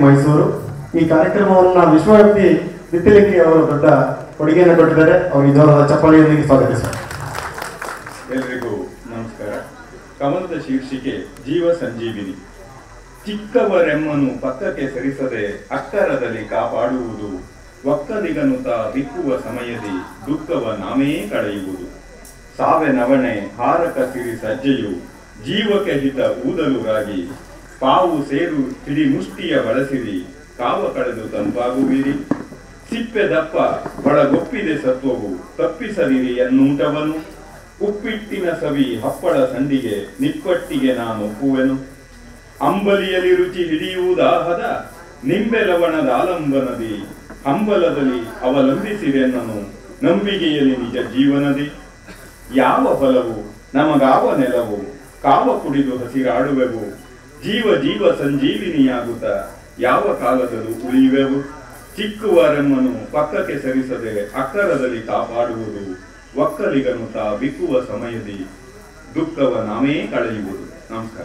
ಮೈಸೂರು ಈ ಕಾರ್ಯಕ್ರಮವನ್ನು ವಿಶ್ವವ್ಯಾಪಿ ಬಿತ್ತಲಿಕ್ಕೆ ಅವರು ದೊಡ್ಡ ಕೊಡುಗೆಯನ್ನು ಕೊಟ್ಟಿದ್ದಾರೆ ಅವರಿಗೆ ಜೋರಾದ ಚಪ್ಪಾಳೆಯೊಂದಿಗೆ ಸ್ವಾಗತಿಸುವ ಎಲ್ರಿಗೂ ನಮಸ್ಕಾರ ಕಮಲದ ಶೀರ್ಷಿಕೆ ಜೀವ ಸಂಜೀವಿನಿ ಚಿಕ್ಕವರೆಮ್ಮನು ಪಕ್ಕಕ್ಕೆ ಸರಿಸದೆ ಅಕ್ಕರದಲ್ಲಿ ಕಾಪಾಡುವುದು ಒಕ್ಕಲಿಗನುತ ಬಿಕ್ಕುವ ಸಮಯದಿ ದುಃಖವ ನಾಮೇ ಕಳೆಯುವುದು ಸಾವೆ ನವಣೆ ಹಾರಕ ಸಿರಿ ಸಜ್ಜೆಯು ಜೀವಕ್ಕೆ ಹಿತ ಊದಲು ರಾಗಿ ಪಾವು ಸೇರು ಹಿಡಿ ಮುಷ್ಟಿಯ ಬಳಸಿರಿ ಕಾವ ಕಳೆದು ತಂಪಾಗುವಿರಿ ಸಿಪ್ಪೆ ದಪ್ಪ ಒಳಗೊಪ್ಪಿದೆ ಸತ್ವವು ತಪ್ಪಿಸಲಿರಿ ಎನ್ನುಂಟವನು ಉಪ್ಪಿಟ್ಟಿನ ಸವಿ ಹಪ್ಪಳ ಸಂಡಿಗೆ ನಿಪ್ಪಟ್ಟಿಗೆ ನಾನು ಒಪ್ಪುವೆನು ಅಂಬಲಿಯಲ್ಲಿ ರುಚಿ ಹಿಡಿಯುವುದಾಹದ ನಿಂಬೆ ಲವಣದ ಆಲಂಬನದಿ ಹಂಬಲದಲ್ಲಿ ಅವಲಂಬಿಸಿರೆನ್ನನು ನಂಬಿಕೆಯಲ್ಲಿ ನಿಜ ಜೀವನದಿ ಯಾವ ಫಲವು ನಮಗಾವ ನೆಲವು ಕಾವ ಕುಡಿದು ಹಸಿರಾಡುವೆವು ಜೀವ ಜೀವ ಸಂಜೀವಿನಿಯಾಗುತ್ತ ಯಾವ ಕಾಲದಲ್ಲೂ ಉಳಿಯುವೆವು ಚಿಕ್ಕುವರೆಮ್ಮನು ಪಕ್ಕಕ್ಕೆ ಸರಿಸದೆ ಅಕ್ಕರದಲ್ಲಿ ಕಾಪಾಡುವುದು ಒಕ್ಕಲಿಗನು ತಾ ಬಿಕ್ಕುವ ಸಮಯದಿ ದುಃಖವ ನಾವೇ ಕಳೆಯುವುದು ನಮಸ್ಕಾರ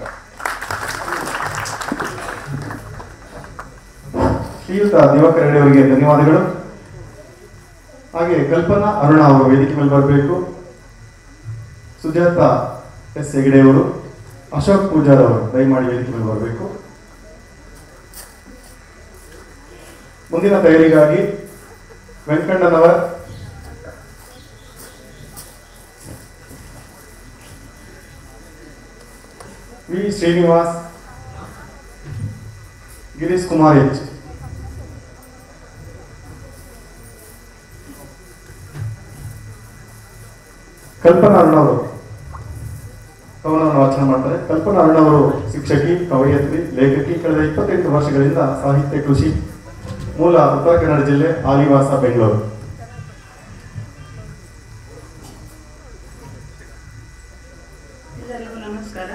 ಶ್ರೀಯುತ ದಿವಾಕರ್ ರೆಡ್ಡಿ ಅವರಿಗೆ ಧನ್ಯವಾದಗಳು ಹಾಗೆ ಕಲ್ಪನಾ ಅರುಣ ಅವರು ವೇದಿಕೆ ಮೇಲೆ ಬರಬೇಕು ಸುಜಾತ ಎಸ್ ಹೆಗಡೆ ಅವರು ಅಶೋಕ್ ಪೂಜಾರ್ ಅವರು ದಯಮಾಡಿ ವೇದಿಕೆ ಮೇಲೆ ಬರಬೇಕು ಮುಂದಿನ ತಯಾರಿಗಾಗಿ ವೆಂಕಣ್ಣನವರ್ ವಿ ಶ್ರೀನಿವಾಸ್ ಗಿರೀಶ್ ಕುಮಾರ್ ಎಚ್ ಕಲ್ಪನಾ ಅರುಣ್ ಅವರು ಕವನವನ್ನು ವಾಚನ ಮಾಡ್ತಾರೆ ಕಲ್ಪನಾ ಅರುಣ್ ಅವರು ಶಿಕ್ಷಕಿ ಕವಯತ್ರಿ ಲೇಖಕಿ ಕಳೆದ ಇಪ್ಪತ್ತೆಂಟು ವರ್ಷಗಳಿಂದ ಸಾಹಿತ್ಯ ಕೃಷಿ ಮೂಲ ಉತ್ತರ ಕನ್ನಡ ಜಿಲ್ಲೆ ಆಲಿವಾಸ ಬೆಂಗಳೂರು ಎಲ್ಲರಿಗೂ ನಮಸ್ಕಾರ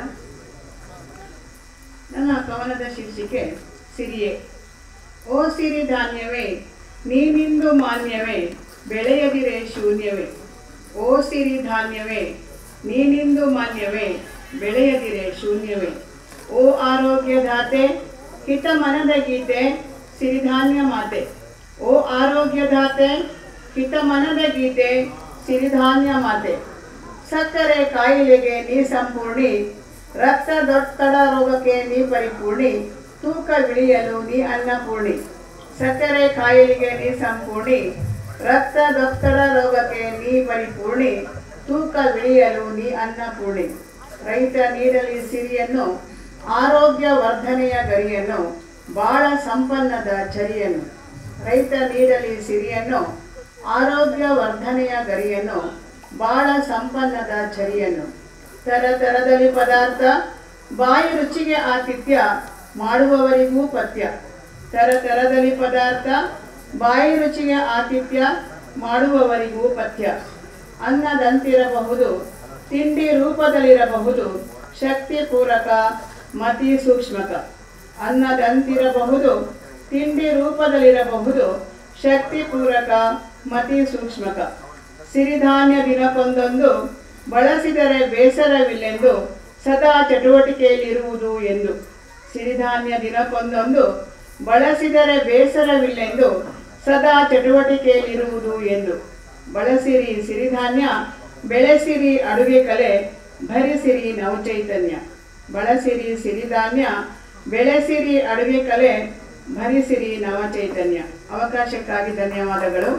ನನ್ನ ಕವನದ ಶೀರ್ಷಿಕೆ ಸಿರಿಯೇ ಓ ಸಿರಿ ಧಾನ್ಯವೇ ನೀನಿಂದು ಮಾನ್ಯವೇ ಬೆಳೆಯದಿರೆ ಶೂನ್ಯವೇ ಓ ಸಿರಿ ಧಾನ್ಯವೇ ನೀನಿಂದು ಮಾನ್ಯವೇ ಬೆಳೆಯದಿರೆ ಶೂನ್ಯವೇ ಓ ಆರೋಗ್ಯದಾತೆ ಹಿತ ಮನದ ಗೀತೆ ಸಿರಿಧಾನ್ಯ ಮಾತೆ ಓ ಆರೋಗ್ಯದಾತೆ ಹಿತ ಮನದ ಗೀತೆ ಸಿರಿಧಾನ್ಯ ಮಾತೆ ಸಕ್ಕರೆ ಕಾಯಿಲೆಗೆ ನೀ ಸಂಪೂರ್ಣಿ ರಕ್ತದೊತ್ತಡ ರೋಗಕ್ಕೆ ನೀ ಪರಿಪೂರ್ಣಿ ತೂಕ ಇಳಿಯಲು ನೀ ಅನ್ನಪೂರ್ಣಿ ಸಕ್ಕರೆ ಕಾಯಿಲೆಗೆ ನೀ ಸಂಪೂರ್ಣಿ ರಕ್ತದೊತ್ತಡ ರೋಗಕ್ಕೆ ನೀ ಪರಿಪೂರ್ಣಿ ತೂಕ ಇಳಿಯಲು ನೀ ಅನ್ನಪೂರ್ಣಿ ರೈತ ನೀಡಲಿ ಸಿರಿಯನ್ನು ಆರೋಗ್ಯ ವರ್ಧನೆಯ ಗರಿಯನ್ನು ಬಾಳ ಸಂಪನ್ನದ ಚರಿಯನ್ನು ರೈತ ನೀಡಲಿ ಸಿರಿಯನ್ನು ಆರೋಗ್ಯ ವರ್ಧನೆಯ ಗರಿಯನ್ನು ಬಾಳ ಸಂಪನ್ನದ ಚರಿಯನ್ನು ತರ ತರದಲ್ಲಿ ಪದಾರ್ಥ ಬಾಯಿ ರುಚಿಗೆ ಆತಿಥ್ಯ ಮಾಡುವವರಿಗೂ ಪಥ್ಯ ತರ ತರದಲ್ಲಿ ಪದಾರ್ಥ ಬಾಯಿ ರುಚಿಗೆ ಆತಿಥ್ಯ ಮಾಡುವವರಿಗೂ ಪಥ್ಯ ಅನ್ನದಂತಿರಬಹುದು ತಿಂಡಿ ರೂಪದಲ್ಲಿರಬಹುದು ಶಕ್ತಿ ಪೂರಕ ಮತಿ ಸೂಕ್ಷ್ಮಕ ಅನ್ನದಂತಿರಬಹುದು ತಿಂಡಿ ರೂಪದಲ್ಲಿರಬಹುದು ಶಕ್ತಿ ಪೂರಕ ಮತಿ ಸೂಕ್ಷ್ಮಕ ಸಿರಿಧಾನ್ಯ ದಿನಕ್ಕೊಂದೊಂದು ಬಳಸಿದರೆ ಬೇಸರವಿಲ್ಲೆಂದು ಸದಾ ಚಟುವಟಿಕೆಯಲ್ಲಿರುವುದು ಎಂದು ಸಿರಿಧಾನ್ಯ ದಿನಕ್ಕೊಂದೊಂದು ಬಳಸಿದರೆ ಬೇಸರವಿಲ್ಲೆಂದು ಸದಾ ಚಟುವಟಿಕೆಯಲ್ಲಿರುವುದು ಎಂದು ಬಳಸಿರಿ ಸಿರಿಧಾನ್ಯ ಬೆಳೆಸಿರಿ ಅಡುಗೆ ಕಲೆ ಭರಿಸಿರಿ ನವಚೈತನ್ಯ ಬಳಸಿರಿ ಸಿರಿಧಾನ್ಯ ಬೆಳೆಸಿರಿ ಅಡುಗೆ ಕಲೆ ಭರಿಸಿರಿ ನವಚೈತನ್ಯ ಅವಕಾಶಕ್ಕಾಗಿ ಧನ್ಯವಾದಗಳು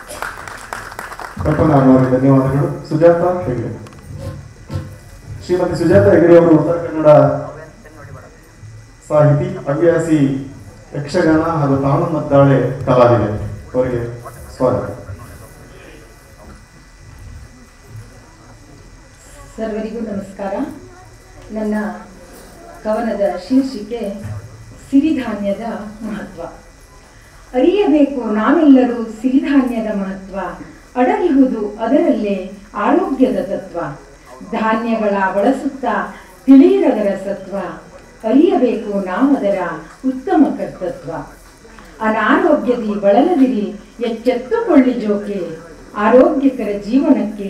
ಕಲ್ಪನಾ ಅರುಣ್ ಅವರಿಗೆ ಧನ್ಯವಾದಗಳು ಸುಜಾತ ಹೆಗಡೆ ಶ್ರೀಮತಿ ಸುಜಾತ ಹೆಗಡೆ ಅವರು ಉತ್ತರ ಕನ್ನಡ ಸಾಹಿತಿ ಹವ್ಯಾಸಿ ಯಕ್ಷಗಾನ ಹಾಗೂ ತಾಳು ಮದ್ದಾಳೆ ಕಲಾವಿದೆ ಅವರಿಗೆ ಸ್ವಾಗತ ಸರ್ವರಿಗೂ ನಮಸ್ಕಾರ ನನ್ನ ಕವನದ ಶೀರ್ಷಿಕೆ ಸಿರಿಧಾನ್ಯದ ಮಹತ್ವ ಅರಿಯಬೇಕು ನಾವೆಲ್ಲರೂ ಸಿರಿಧಾನ್ಯದ ಮಹತ್ವ ಅಡಗಿಹುದು ಅದರಲ್ಲೇ ಆರೋಗ್ಯದ ತತ್ವ ಧಾನ್ಯಗಳ ಬಳಸುತ್ತಾ ತಿಳಿಯಿರದರ ಸತ್ವ ಅರಿಯಬೇಕು ನಾವದರ ಉತ್ತಮ ಕರ್ತೃತ್ವ ಅನಾರೋಗ್ಯದಿ ಬಳಲದಿರಿ ಎಚ್ಚೆತ್ತುಕೊಳ್ಳಿ ಜೋಕೆ ಆರೋಗ್ಯಕರ ಜೀವನಕ್ಕೆ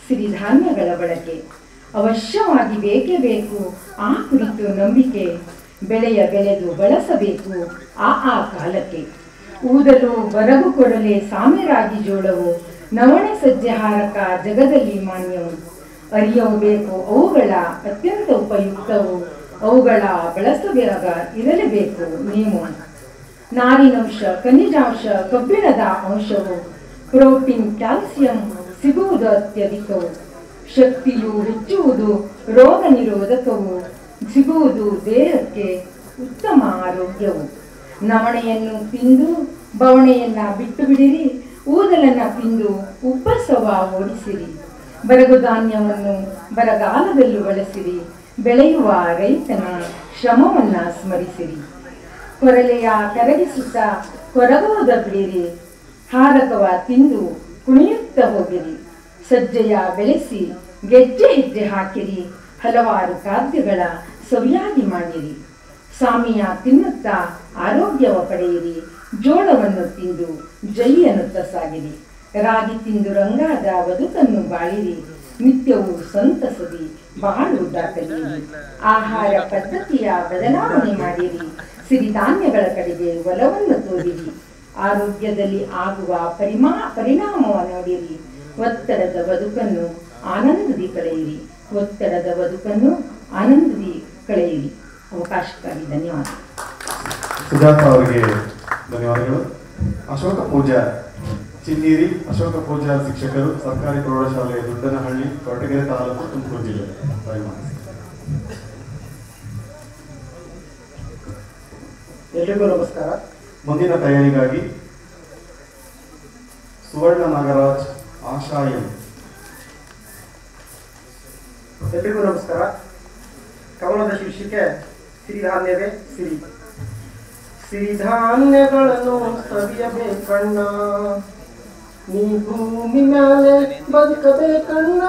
ಸಿರಿಧಾನ್ಯಗಳ ಬಳಕೆ ಅವಶ್ಯವಾಗಿ ಬೇಕೇ ಬೇಕು ಆ ಕುರಿತು ನಂಬಿಕೆ ಬೆಳೆಯ ಬೆಳೆದು ಬಳಸಬೇಕು ಆ ಆ ಕಾಲಕ್ಕೆ ಊದಲು ಬರಗು ಕೊಡಲೆ ಸಾಮ್ಯರಾಗಿ ಜೋಳವು ನವಣೆ ಸಜ್ಜೆ ಹಾರಕ ಜಗದಲ್ಲಿ ಮಾನ್ಯವು ಅರಿಯವು ಬೇಕು ಅವುಗಳ ಅತ್ಯಂತ ಉಪಯುಕ್ತವು ಅವುಗಳ ಬಳಸಬೇಗ ಇರಲೇಬೇಕು ನೀವು ನಾರಿನಂಶ ಖನಿಜಾಂಶ ಕಬ್ಬಿಣದ ಅಂಶವು ಪ್ರೋಟೀನ್ ಕ್ಯಾಲ್ಸಿಯಂ ಸಿಗುವುದು ಅತ್ಯಧಿಕವು ಶಕ್ತಿಯು ಹೆಚ್ಚುವುದು ರೋಗ ನಿರೋಧಕವು ಸಿಗುವುದು ದೇಹಕ್ಕೆ ಉತ್ತಮ ಆರೋಗ್ಯವು ನವಣೆಯನ್ನು ತಿಂದು ಬವಣೆಯನ್ನ ಬಿಟ್ಟು ಬಿಡಿರಿ ಊದಲನ್ನ ತಿಂದು ಉಪ್ಪಸವ ಓಡಿಸಿರಿ ಬರಗು ಧಾನ್ಯವನ್ನು ಬರಗಾಲದಲ್ಲೂ ಬಳಸಿರಿ ಬೆಳೆಯುವ ರೈತನ ಶ್ರಮವನ್ನ ಸ್ಮರಿಸಿರಿ ಕೊರಲೆಯ ಕರಗಿಸುತ್ತ ಕೊರಗೋದ ಬಿಡಿರಿ ಹಾರಕವ ತಿಂದು ಕುಣಿಯುತ್ತ ಹೋಗಿರಿ ಸಜ್ಜೆಯ ಬೆಳೆಸಿ ಗೆಜ್ಜೆ ಹೆಜ್ಜೆ ಹಾಕಿರಿ ಹಲವಾರು ಖಾದ್ಯಗಳ ಸವಿಯಾಗಿ ಮಾಡಿರಿ ಸಾಮಿಯ ತಿನ್ನುತ್ತಾ ಆರೋಗ್ಯವ ಪಡೆಯಿರಿ ಜೋಳವನ್ನು ತಿಂದು ಜೈ ಅನ್ನುತ್ತ ಸಾಗಿರಿ ರಾಗಿ ತಿಂದು ರಂಗಾದ ಬದುಕನ್ನು ಬಾಳಿರಿ ನಿತ್ಯವೂ ಸಂತಸದಿ ಬಾಳುವುದ ಕಲಿಯಿರಿ ಆಹಾರ ಪದ್ಧತಿಯ ಬದಲಾವಣೆ ಮಾಡಿರಿ ಸಿರಿಧಾನ್ಯಗಳ ಕಡೆಗೆ ಒಲವನ್ನು ತೋರಿರಿ ಆರೋಗ್ಯದಲ್ಲಿ ಆಗುವ ಪರಿಮಾ ಪರಿಣಾಮವನ್ನು ನೋಡಿರಿ ಒತ್ತಡದ ಬದುಕನ್ನು ಆನಂದದಿ ಕಳೆಯಿರಿ ಒತ್ತಡದ ಬದುಕನ್ನು ಆನಂದದಿ ಕಳೆಯಿರಿ ಅವಕಾಶಕ್ಕಾಗಿ ಧನ್ಯವಾದ ಸುಜಾತ ಅವರಿಗೆ ಧನ್ಯವಾದಗಳು ಅಶೋಕ ಪೂಜಾ ಚಿನ್ನೀರಿ ಅಶೋಕ ಪೂಜಾ ಶಿಕ್ಷಕರು ಸರ್ಕಾರಿ ಪ್ರೌಢಶಾಲೆ ದುಡ್ಡನಹಳ್ಳಿ ಕೊರಟಗೆರೆ ತಾಲೂಕು ತುಮಕೂರು ಜಿಲ್ಲೆ ದಯಮಾಡಿ. ಎಲ್ರಿಗೂ ನಮಸ್ಕಾರ ಮುಂದಿನ ತಯಾರಿಗಾಗಿ ಸುವರ್ಣ ನಾಗರಾಜ್ ಆಶಾ ಎಂ ಎಲ್ರಿಗೂ ನಮಸ್ಕಾರ ಕವನದ ಶೀರ್ಷಿಕೆ ಸಿರಿಧಾನ್ಯವೇ ಸಿರಿ ಸಿರಿಧಾನ್ಯಗಳನ್ನು ಸವಿಯಬೇಕಣ್ಣ ನೀ ಭೂಮಿ ಮೇಲೆ ಬದುಕಬೇಕಣ್ಣ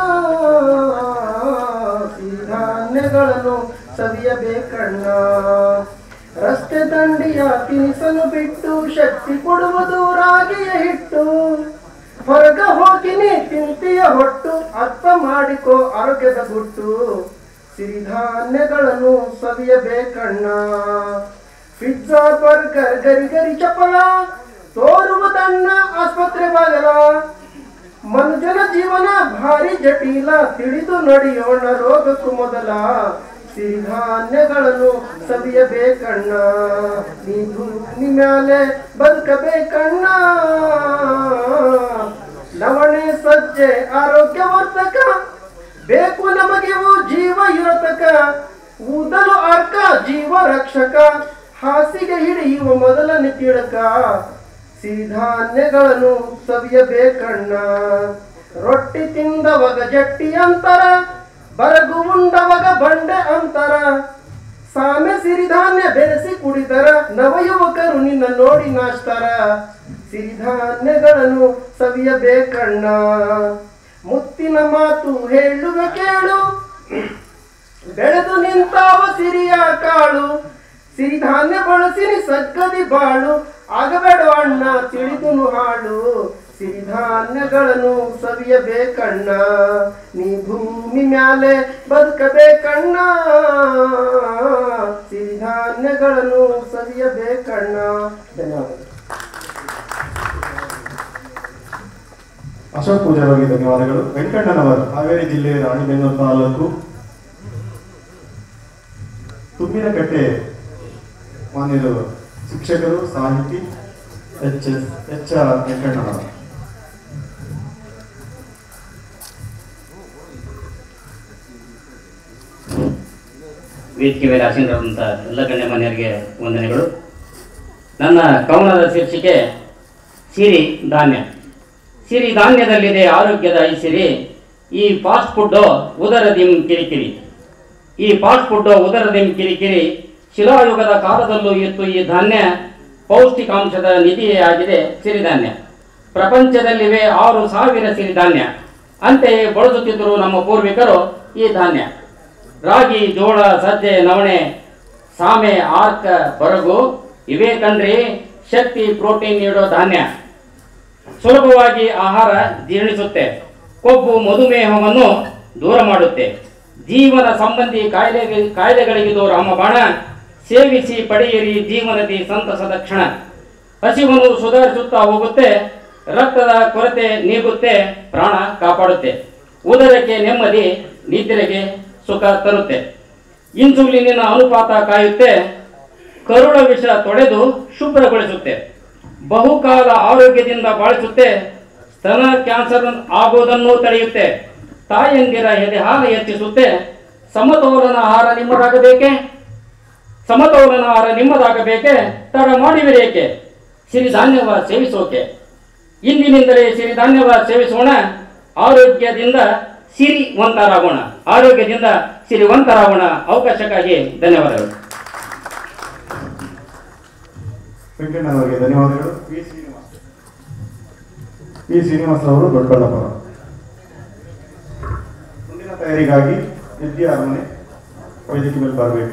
ಸಿರಿಧಾನ್ಯಗಳನ್ನು ಸವಿಯಬೇಕಣ್ಣ ರಸ್ತೆ ದಂಡಿಯ ತಿನಿಸಲು ಬಿಟ್ಟು ಶಕ್ತಿ ಕೊಡುವುದು ರಾಗಿಯ ಹಿಟ್ಟು ಹೊರಗ ಹೋಗಿನಿ ತಿಂತಿಯ ಹೊಟ್ಟು ಅರ್ಥ ಮಾಡಿಕೋ ಆರೋಗ್ಯದ ಗುಟ್ಟು ಸಿರಿಧಾನ್ಯಗಳನ್ನು ಸವಿಯಬೇಕಣ್ಣ ಪಿಜ್ಜಾ ಬರ್ಗರ್ ಗರಿ ಗರಿ ಚಪಲ ತೋರುವುದನ್ನ ಆಸ್ಪತ್ರೆ ಬಾಗಲ ಮನುಜನ ಜೀವನ ಭಾರಿ ಜಟಿಲ ತಿಳಿದು ನಡೆಯೋಣ ರೋಗಕ್ಕೂ ಮೊದಲ ಸಿರಿಧಾನ್ಯಗಳನ್ನು ಸವಿಯಬೇಕಣ್ಣ ನೀ ಭೂಮಿ ಮ್ಯಾಲೆ ಬದುಕಬೇಕಣ್ಣ ನವಣೆ ಸಜ್ಜೆ ಆರೋಗ್ಯವರ್ಧಕ ಬೇಕು ನಮಗಿವು ಜೀವ ಇರತಕ ಊದಲು ಅರ್ಕ ಜೀವ ರಕ್ಷಕ ಹಾಸಿಗೆ ಹಿಡಿಯುವ ಮೊದಲನೇ ತಿಳಕ ಸಿರಿಧಾನ್ಯಗಳನ್ನು ಸವಿಯಬೇಕಣ್ಣ ರೊಟ್ಟಿ ತಿಂದವಾಗ ಜಟ್ಟಿ ಅಂತರ ಬರಗು ಉಂಡವಾಗ ಬಂಡೆ ಅಂತರ ಸಾಮೆ ಸಿರಿಧಾನ್ಯ ಬೆರೆಸಿ ಕುಡಿದರ ನವಯುವಕರು ನಿನ್ನ ನೋಡಿ ನಾಚ್ತಾರ ಸಿರಿಧಾನ್ಯಗಳನ್ನು ಸವಿಯಬೇಕಣ್ಣ ಮುತ್ತಿನ ಮಾತು ಹೇಳುವೆ ಕೇಳು ಬೆಳೆದು ನಿಂತಾವ ಸಿರಿಯ ಕಾಳು ಸಿರಿಧಾನ್ಯ ಬಳಸಿನಿ ಸಗ್ಗದಿ ಬಾಳು ಆಗಬೇಡ ಅಣ್ಣ ತಿಳಿದುನು ಹಾಳು ಸಿರಿಧಾನ್ಯಗಳನ್ನು ಸವಿಯಬೇಕಣ್ಣ ನೀ ಭೂಮಿ ಮ್ಯಾಲೆ ಬದುಕಬೇಕಣ್ಣ ಸಿರಿಧಾನ್ಯಗಳನ್ನು ಸವಿಯಬೇಕಣ್ಣ ಧನ್ಯವಾದಗಳು ಅಶೋಕ್ ಪೂಜಾರ್ ಅವರಿಗೆ ಧನ್ಯವಾದಗಳು ವೆಂಕಣ್ಣನವರು ಹಾವೇರಿ ಜಿಲ್ಲೆ ರಾಣಿಬೆನ್ನೂರು ತಾಲೂಕು ತುಂಬಿನಕಟ್ಟೆ ಮಾನ್ಯರು ಶಿಕ್ಷಕರು ಸಾಹಿತಿ ಎಚ್ ಎಸ್ ಎಚ್ ಆರ್ ವೆಂಕಣ್ಣನವರು ವೇದಿಕೆ ಮೇಲೆ ಆಸೀನರಾದಂಥ ಎಲ್ಲ ಗಣ್ಯಮಾನ್ಯರಿಗೆ ವಂದನೆಗಳು ನನ್ನ ಕವನದ ಶೀರ್ಷಿಕೆ ಸಿರಿ ಧಾನ್ಯ ಸಿರಿ ಧಾನ್ಯದಲ್ಲಿದೆ ಆರೋಗ್ಯದ ಐಸಿರಿ ಈ ಫಾಸ್ಟ್ ಫುಡ್ಡು ಉದರದಿಂ ಕಿರಿಕಿರಿ ಈ ಫಾಸ್ಟ್ ಫುಡ್ಡು ಉದರದಿಂ ಕಿರಿಕಿರಿ ಶಿಲಾಯುಗದ ಕಾಲದಲ್ಲೂ ಇತ್ತು ಈ ಧಾನ್ಯ ಪೌಷ್ಟಿಕಾಂಶದ ನಿಧಿಯೇ ಆಗಿದೆ ಸಿರಿಧಾನ್ಯ ಪ್ರಪಂಚದಲ್ಲಿವೆ ಆರು ಸಾವಿರ ಸಿರಿಧಾನ್ಯ ಅಂತೆಯೇ ಬಳಸುತ್ತಿದ್ದರು ನಮ್ಮ ಪೂರ್ವಿಕರು ಈ ಧಾನ್ಯ ರಾಗಿ ಜೋಳ ಸಜ್ಜೆ ನವಣೆ ಸಾಮೆ ಆರ್ಕ ಬರಗು ಇವೇ ಕಣ್ರಿ ಶಕ್ತಿ ಪ್ರೋಟೀನ್ ನೀಡೋ ಧಾನ್ಯ ಸುಲಭವಾಗಿ ಆಹಾರ ಜೀರ್ಣಿಸುತ್ತೆ ಕೊಬ್ಬು ಮಧುಮೇಹವನ್ನು ದೂರ ಮಾಡುತ್ತೆ ಜೀವನ ಸಂಬಂಧಿ ಕಾಯಿಲೆ ಕಾಯಿಲೆಗಳಿಗಿದು ರಾಮಬಾಣ ಸೇವಿಸಿ ಪಡೆಯಿರಿ ಜೀವನದಿ ಸಂತಸದ ಕ್ಷಣ ಹಸಿವನ್ನು ಸುಧಾರಿಸುತ್ತಾ ಹೋಗುತ್ತೆ ರಕ್ತದ ಕೊರತೆ ನೀಗುತ್ತೆ ಪ್ರಾಣ ಕಾಪಾಡುತ್ತೆ ಉದರಕ್ಕೆ ನೆಮ್ಮದಿ ನಿದ್ರೆಗೆ ಸುಖ ತರುತ್ತೆ ಇನ್ಸುಲಿನಿನ ಅನುಪಾತ ಕಾಯುತ್ತೆ ಕರುಳ ವಿಷ ತೊಡೆದು ಶುಭ್ರಗೊಳಿಸುತ್ತೆ ಬಹುಕಾಲ ಆರೋಗ್ಯದಿಂದ ಬಾಳಿಸುತ್ತೆ ಸ್ತನ ಕ್ಯಾನ್ಸರ್ ಆಗುವುದನ್ನು ತಡೆಯುತ್ತೆ ತಾಯಂದಿರ ಎದೆ ಹಾಲು ಹೆಚ್ಚಿಸುತ್ತೆ ಸಮತೋಲನ ಆಹಾರ ನಿಮ್ಮದಾಗಬೇಕೆ ಸಮತೋಲನ ಆಹಾರ ನಿಮ್ಮದಾಗಬೇಕೆ ತಡ ಮಾಡಿವಿರೇಕೆ ಸಿರಿಧಾನ್ಯವ ಸೇವಿಸೋಕೆ ಇಂದಿನಿಂದಲೇ ಸಿರಿಧಾನ್ಯವ ಸೇವಿಸೋಣ ಆರೋಗ್ಯದಿಂದ ಸಿರಿವಂತರಾಗೋಣ ಆರೋಗ್ಯದಿಂದ ಸಿರಿವಂತರಾಗೋಣ ಅವಕಾಶಕ್ಕಾಗಿ ಧನ್ಯವಾದಗಳು ವೆಂಕಣ್ಣನವರಿಗೆ ಧನ್ಯವಾದಗಳು ವಿ ಶ್ರೀನಿವಾಸ್ ವಿ ಶ್ರೀನಿವಾಸ್ ಅವರು ದೊಡ್ಡಬಳ್ಳಾಪುರ ಮುಂದಿನ ತಯಾರಿಗಾಗಿ ವಿದ್ಯಾ ಅರಮನೆ ವೇದಿಕೆ ಮೇಲೆ ಬರಬೇಕು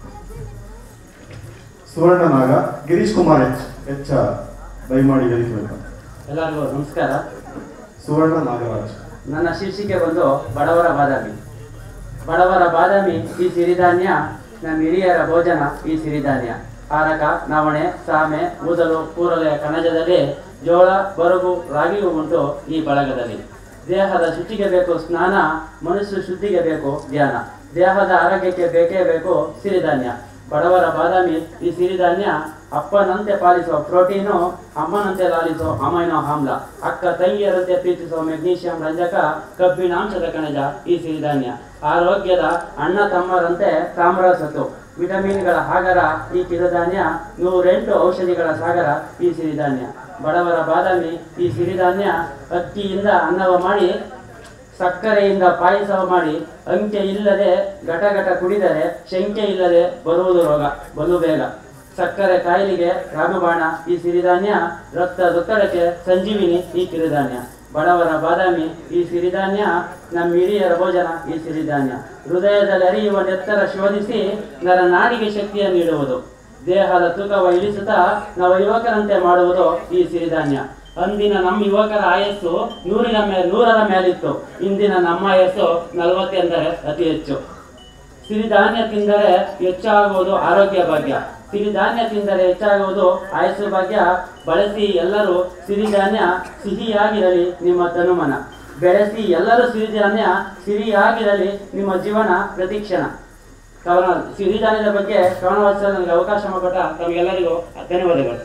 ಸುವರ್ಣನಾಗ ಗಿರೀಶ್ ಕುಮಾರ್ ಎಚ್ ಎಚ್ ದಯಮಾಡಿ ವೇದಿಕೆ ಮೇಲೆ ಬನ್ನಿ. ಎಲ್ಲರಿಗೂ ನಮಸ್ಕಾರ ಸುವರ್ಣ ನಾಗರಾಜ್ ನನ್ನ ಶೀರ್ಷಿಕೆ ಬಂದು ಬಡವರ ಬಾದಾಮಿ ಬಡವರ ಬಾದಾಮಿ ಈ ಸಿರಿಧಾನ್ಯ ನಮ್ಮ ಹಿರಿಯರ ಭೋಜನ ಈ ಸಿರಿಧಾನ್ಯ ಹಾರಕ ನವಣೆ ಸಾಮೆ ಊದಲು ಕೂರಲೆಯ ಕಣಜದಲ್ಲಿ ಜೋಳ ಬರಗು ರಾಗಿಯೂ ಉಂಟು ಈ ಬಳಗದಲ್ಲಿ ದೇಹದ ಶುಚಿಗೆ ಬೇಕು ಸ್ನಾನ ಮನಸ್ಸು ಶುದ್ಧಿಗೆ ಬೇಕು ಧ್ಯಾನ ದೇಹದ ಆರೋಗ್ಯಕ್ಕೆ ಬೇಕೇ ಬೇಕು ಸಿರಿಧಾನ್ಯ ಬಡವರ ಬಾದಾಮಿ ಈ ಸಿರಿಧಾನ್ಯ ಅಪ್ಪನಂತೆ ಪಾಲಿಸೋ ಪ್ರೋಟೀನು ಅಮ್ಮನಂತೆ ಲಾಲಿಸೋ ಅಮೈನೋ ಆಮ್ಲ ಅಕ್ಕ ತಂಗಿಯರಂತೆ ಪ್ರೀತಿಸೋ ಮೆಗ್ನೀಷಿಯಂ ರಂಜಕ ಕಬ್ಬಿಣಾಂಶದ ಕಣಜ ಈ ಸಿರಿಧಾನ್ಯ ಆರೋಗ್ಯದ ಅಣ್ಣ ತಮ್ಮರಂತೆ ತಾಮ್ರ ಸತ್ತು ವಿಟಮಿನ್ಗಳ ಆಗರ ಈ ಕಿರುಧಾನ್ಯ ನೂರೆಂಟು ಔಷಧಿಗಳ ಸಾಗರ ಈ ಸಿರಿಧಾನ್ಯ ಬಡವರ ಬಾದಾಮಿ ಈ ಸಿರಿಧಾನ್ಯ ಅಕ್ಕಿಯಿಂದ ಅನ್ನವ ಮಾಡಿ ಸಕ್ಕರೆಯಿಂದ ಪಾಯಸ ಮಾಡಿ ಅಂಕೆ ಇಲ್ಲದೆ ಘಟ ಘಟ ಕುಡಿದರೆ ಶಂಕೆ ಇಲ್ಲದೆ ಬರುವುದು ರೋಗ ಬಲು ಬೇಗ ಸಕ್ಕರೆ ಕಾಯಿಲೆಗೆ ರಾಮಬಾಣ ಈ ಸಿರಿಧಾನ್ಯ ರಕ್ತದೊತ್ತಡಕ್ಕೆ ಸಂಜೀವಿನಿ ಈ ಕಿರುಧಾನ್ಯ ಬಡವರ ಬಾದಾಮಿ ಈ ಸಿರಿಧಾನ್ಯ ನಮ್ಮ ಹಿರಿಯರ ಭೋಜನ ಈ ಸಿರಿಧಾನ್ಯ ಹೃದಯದಲ್ಲಿ ಹರಿಯುವ ನೆತ್ತರ ಶೋಧಿಸಿ ನರ ನಾಡಿಗೆ ಶಕ್ತಿಯ ನೀಡುವುದು ದೇಹದ ತೂಕವ ಇಳಿಸುತ್ತಾ ನಾವು ಯುವಕರಂತೆ ಮಾಡುವುದು ಈ ಸಿರಿಧಾನ್ಯ ಅಂದಿನ ನಮ್ಮ ಯುವಕರ ಆಯಸ್ಸು ನೂರಿನ ಮೇ ನೂರರ ಮೇಲಿತ್ತು ಇಂದಿನ ನಮ್ಮ ಆಯಸ್ಸು ನಲವತ್ತೆಂದರೆ ಅತಿ ಹೆಚ್ಚು ಸಿರಿಧಾನ್ಯ ತಿಂದರೆ ಹೆಚ್ಚಾಗುವುದು ಆರೋಗ್ಯ ಭಾಗ್ಯ ಸಿರಿಧಾನ್ಯ ತಿಂದರೆ ಹೆಚ್ಚಾಗುವುದು ಆಯಸ್ಸು ಭಾಗ್ಯ ಬಳಸಿ ಎಲ್ಲರೂ ಸಿರಿಧಾನ್ಯ ಸಿಹಿಯಾಗಿರಲಿ ನಿಮ್ಮ ತನುಮನ ಬೆಳೆಸಿ ಎಲ್ಲರೂ ಸಿರಿಧಾನ್ಯ ಸಿರಿಯಾಗಿರಲಿ ನಿಮ್ಮ ಜೀವನ ಪ್ರತಿಕ್ಷಣ ಕವನ ಸಿರಿಧಾನ್ಯದ ಬಗ್ಗೆ ಕವನ ವಾಚಿಸಲು ನನಗೆ ಅವಕಾಶ ಮಾಡಿಕೊಟ್ಟ ತಮಗೆಲ್ಲರಿಗೂ ಧನ್ಯವಾದಗಳು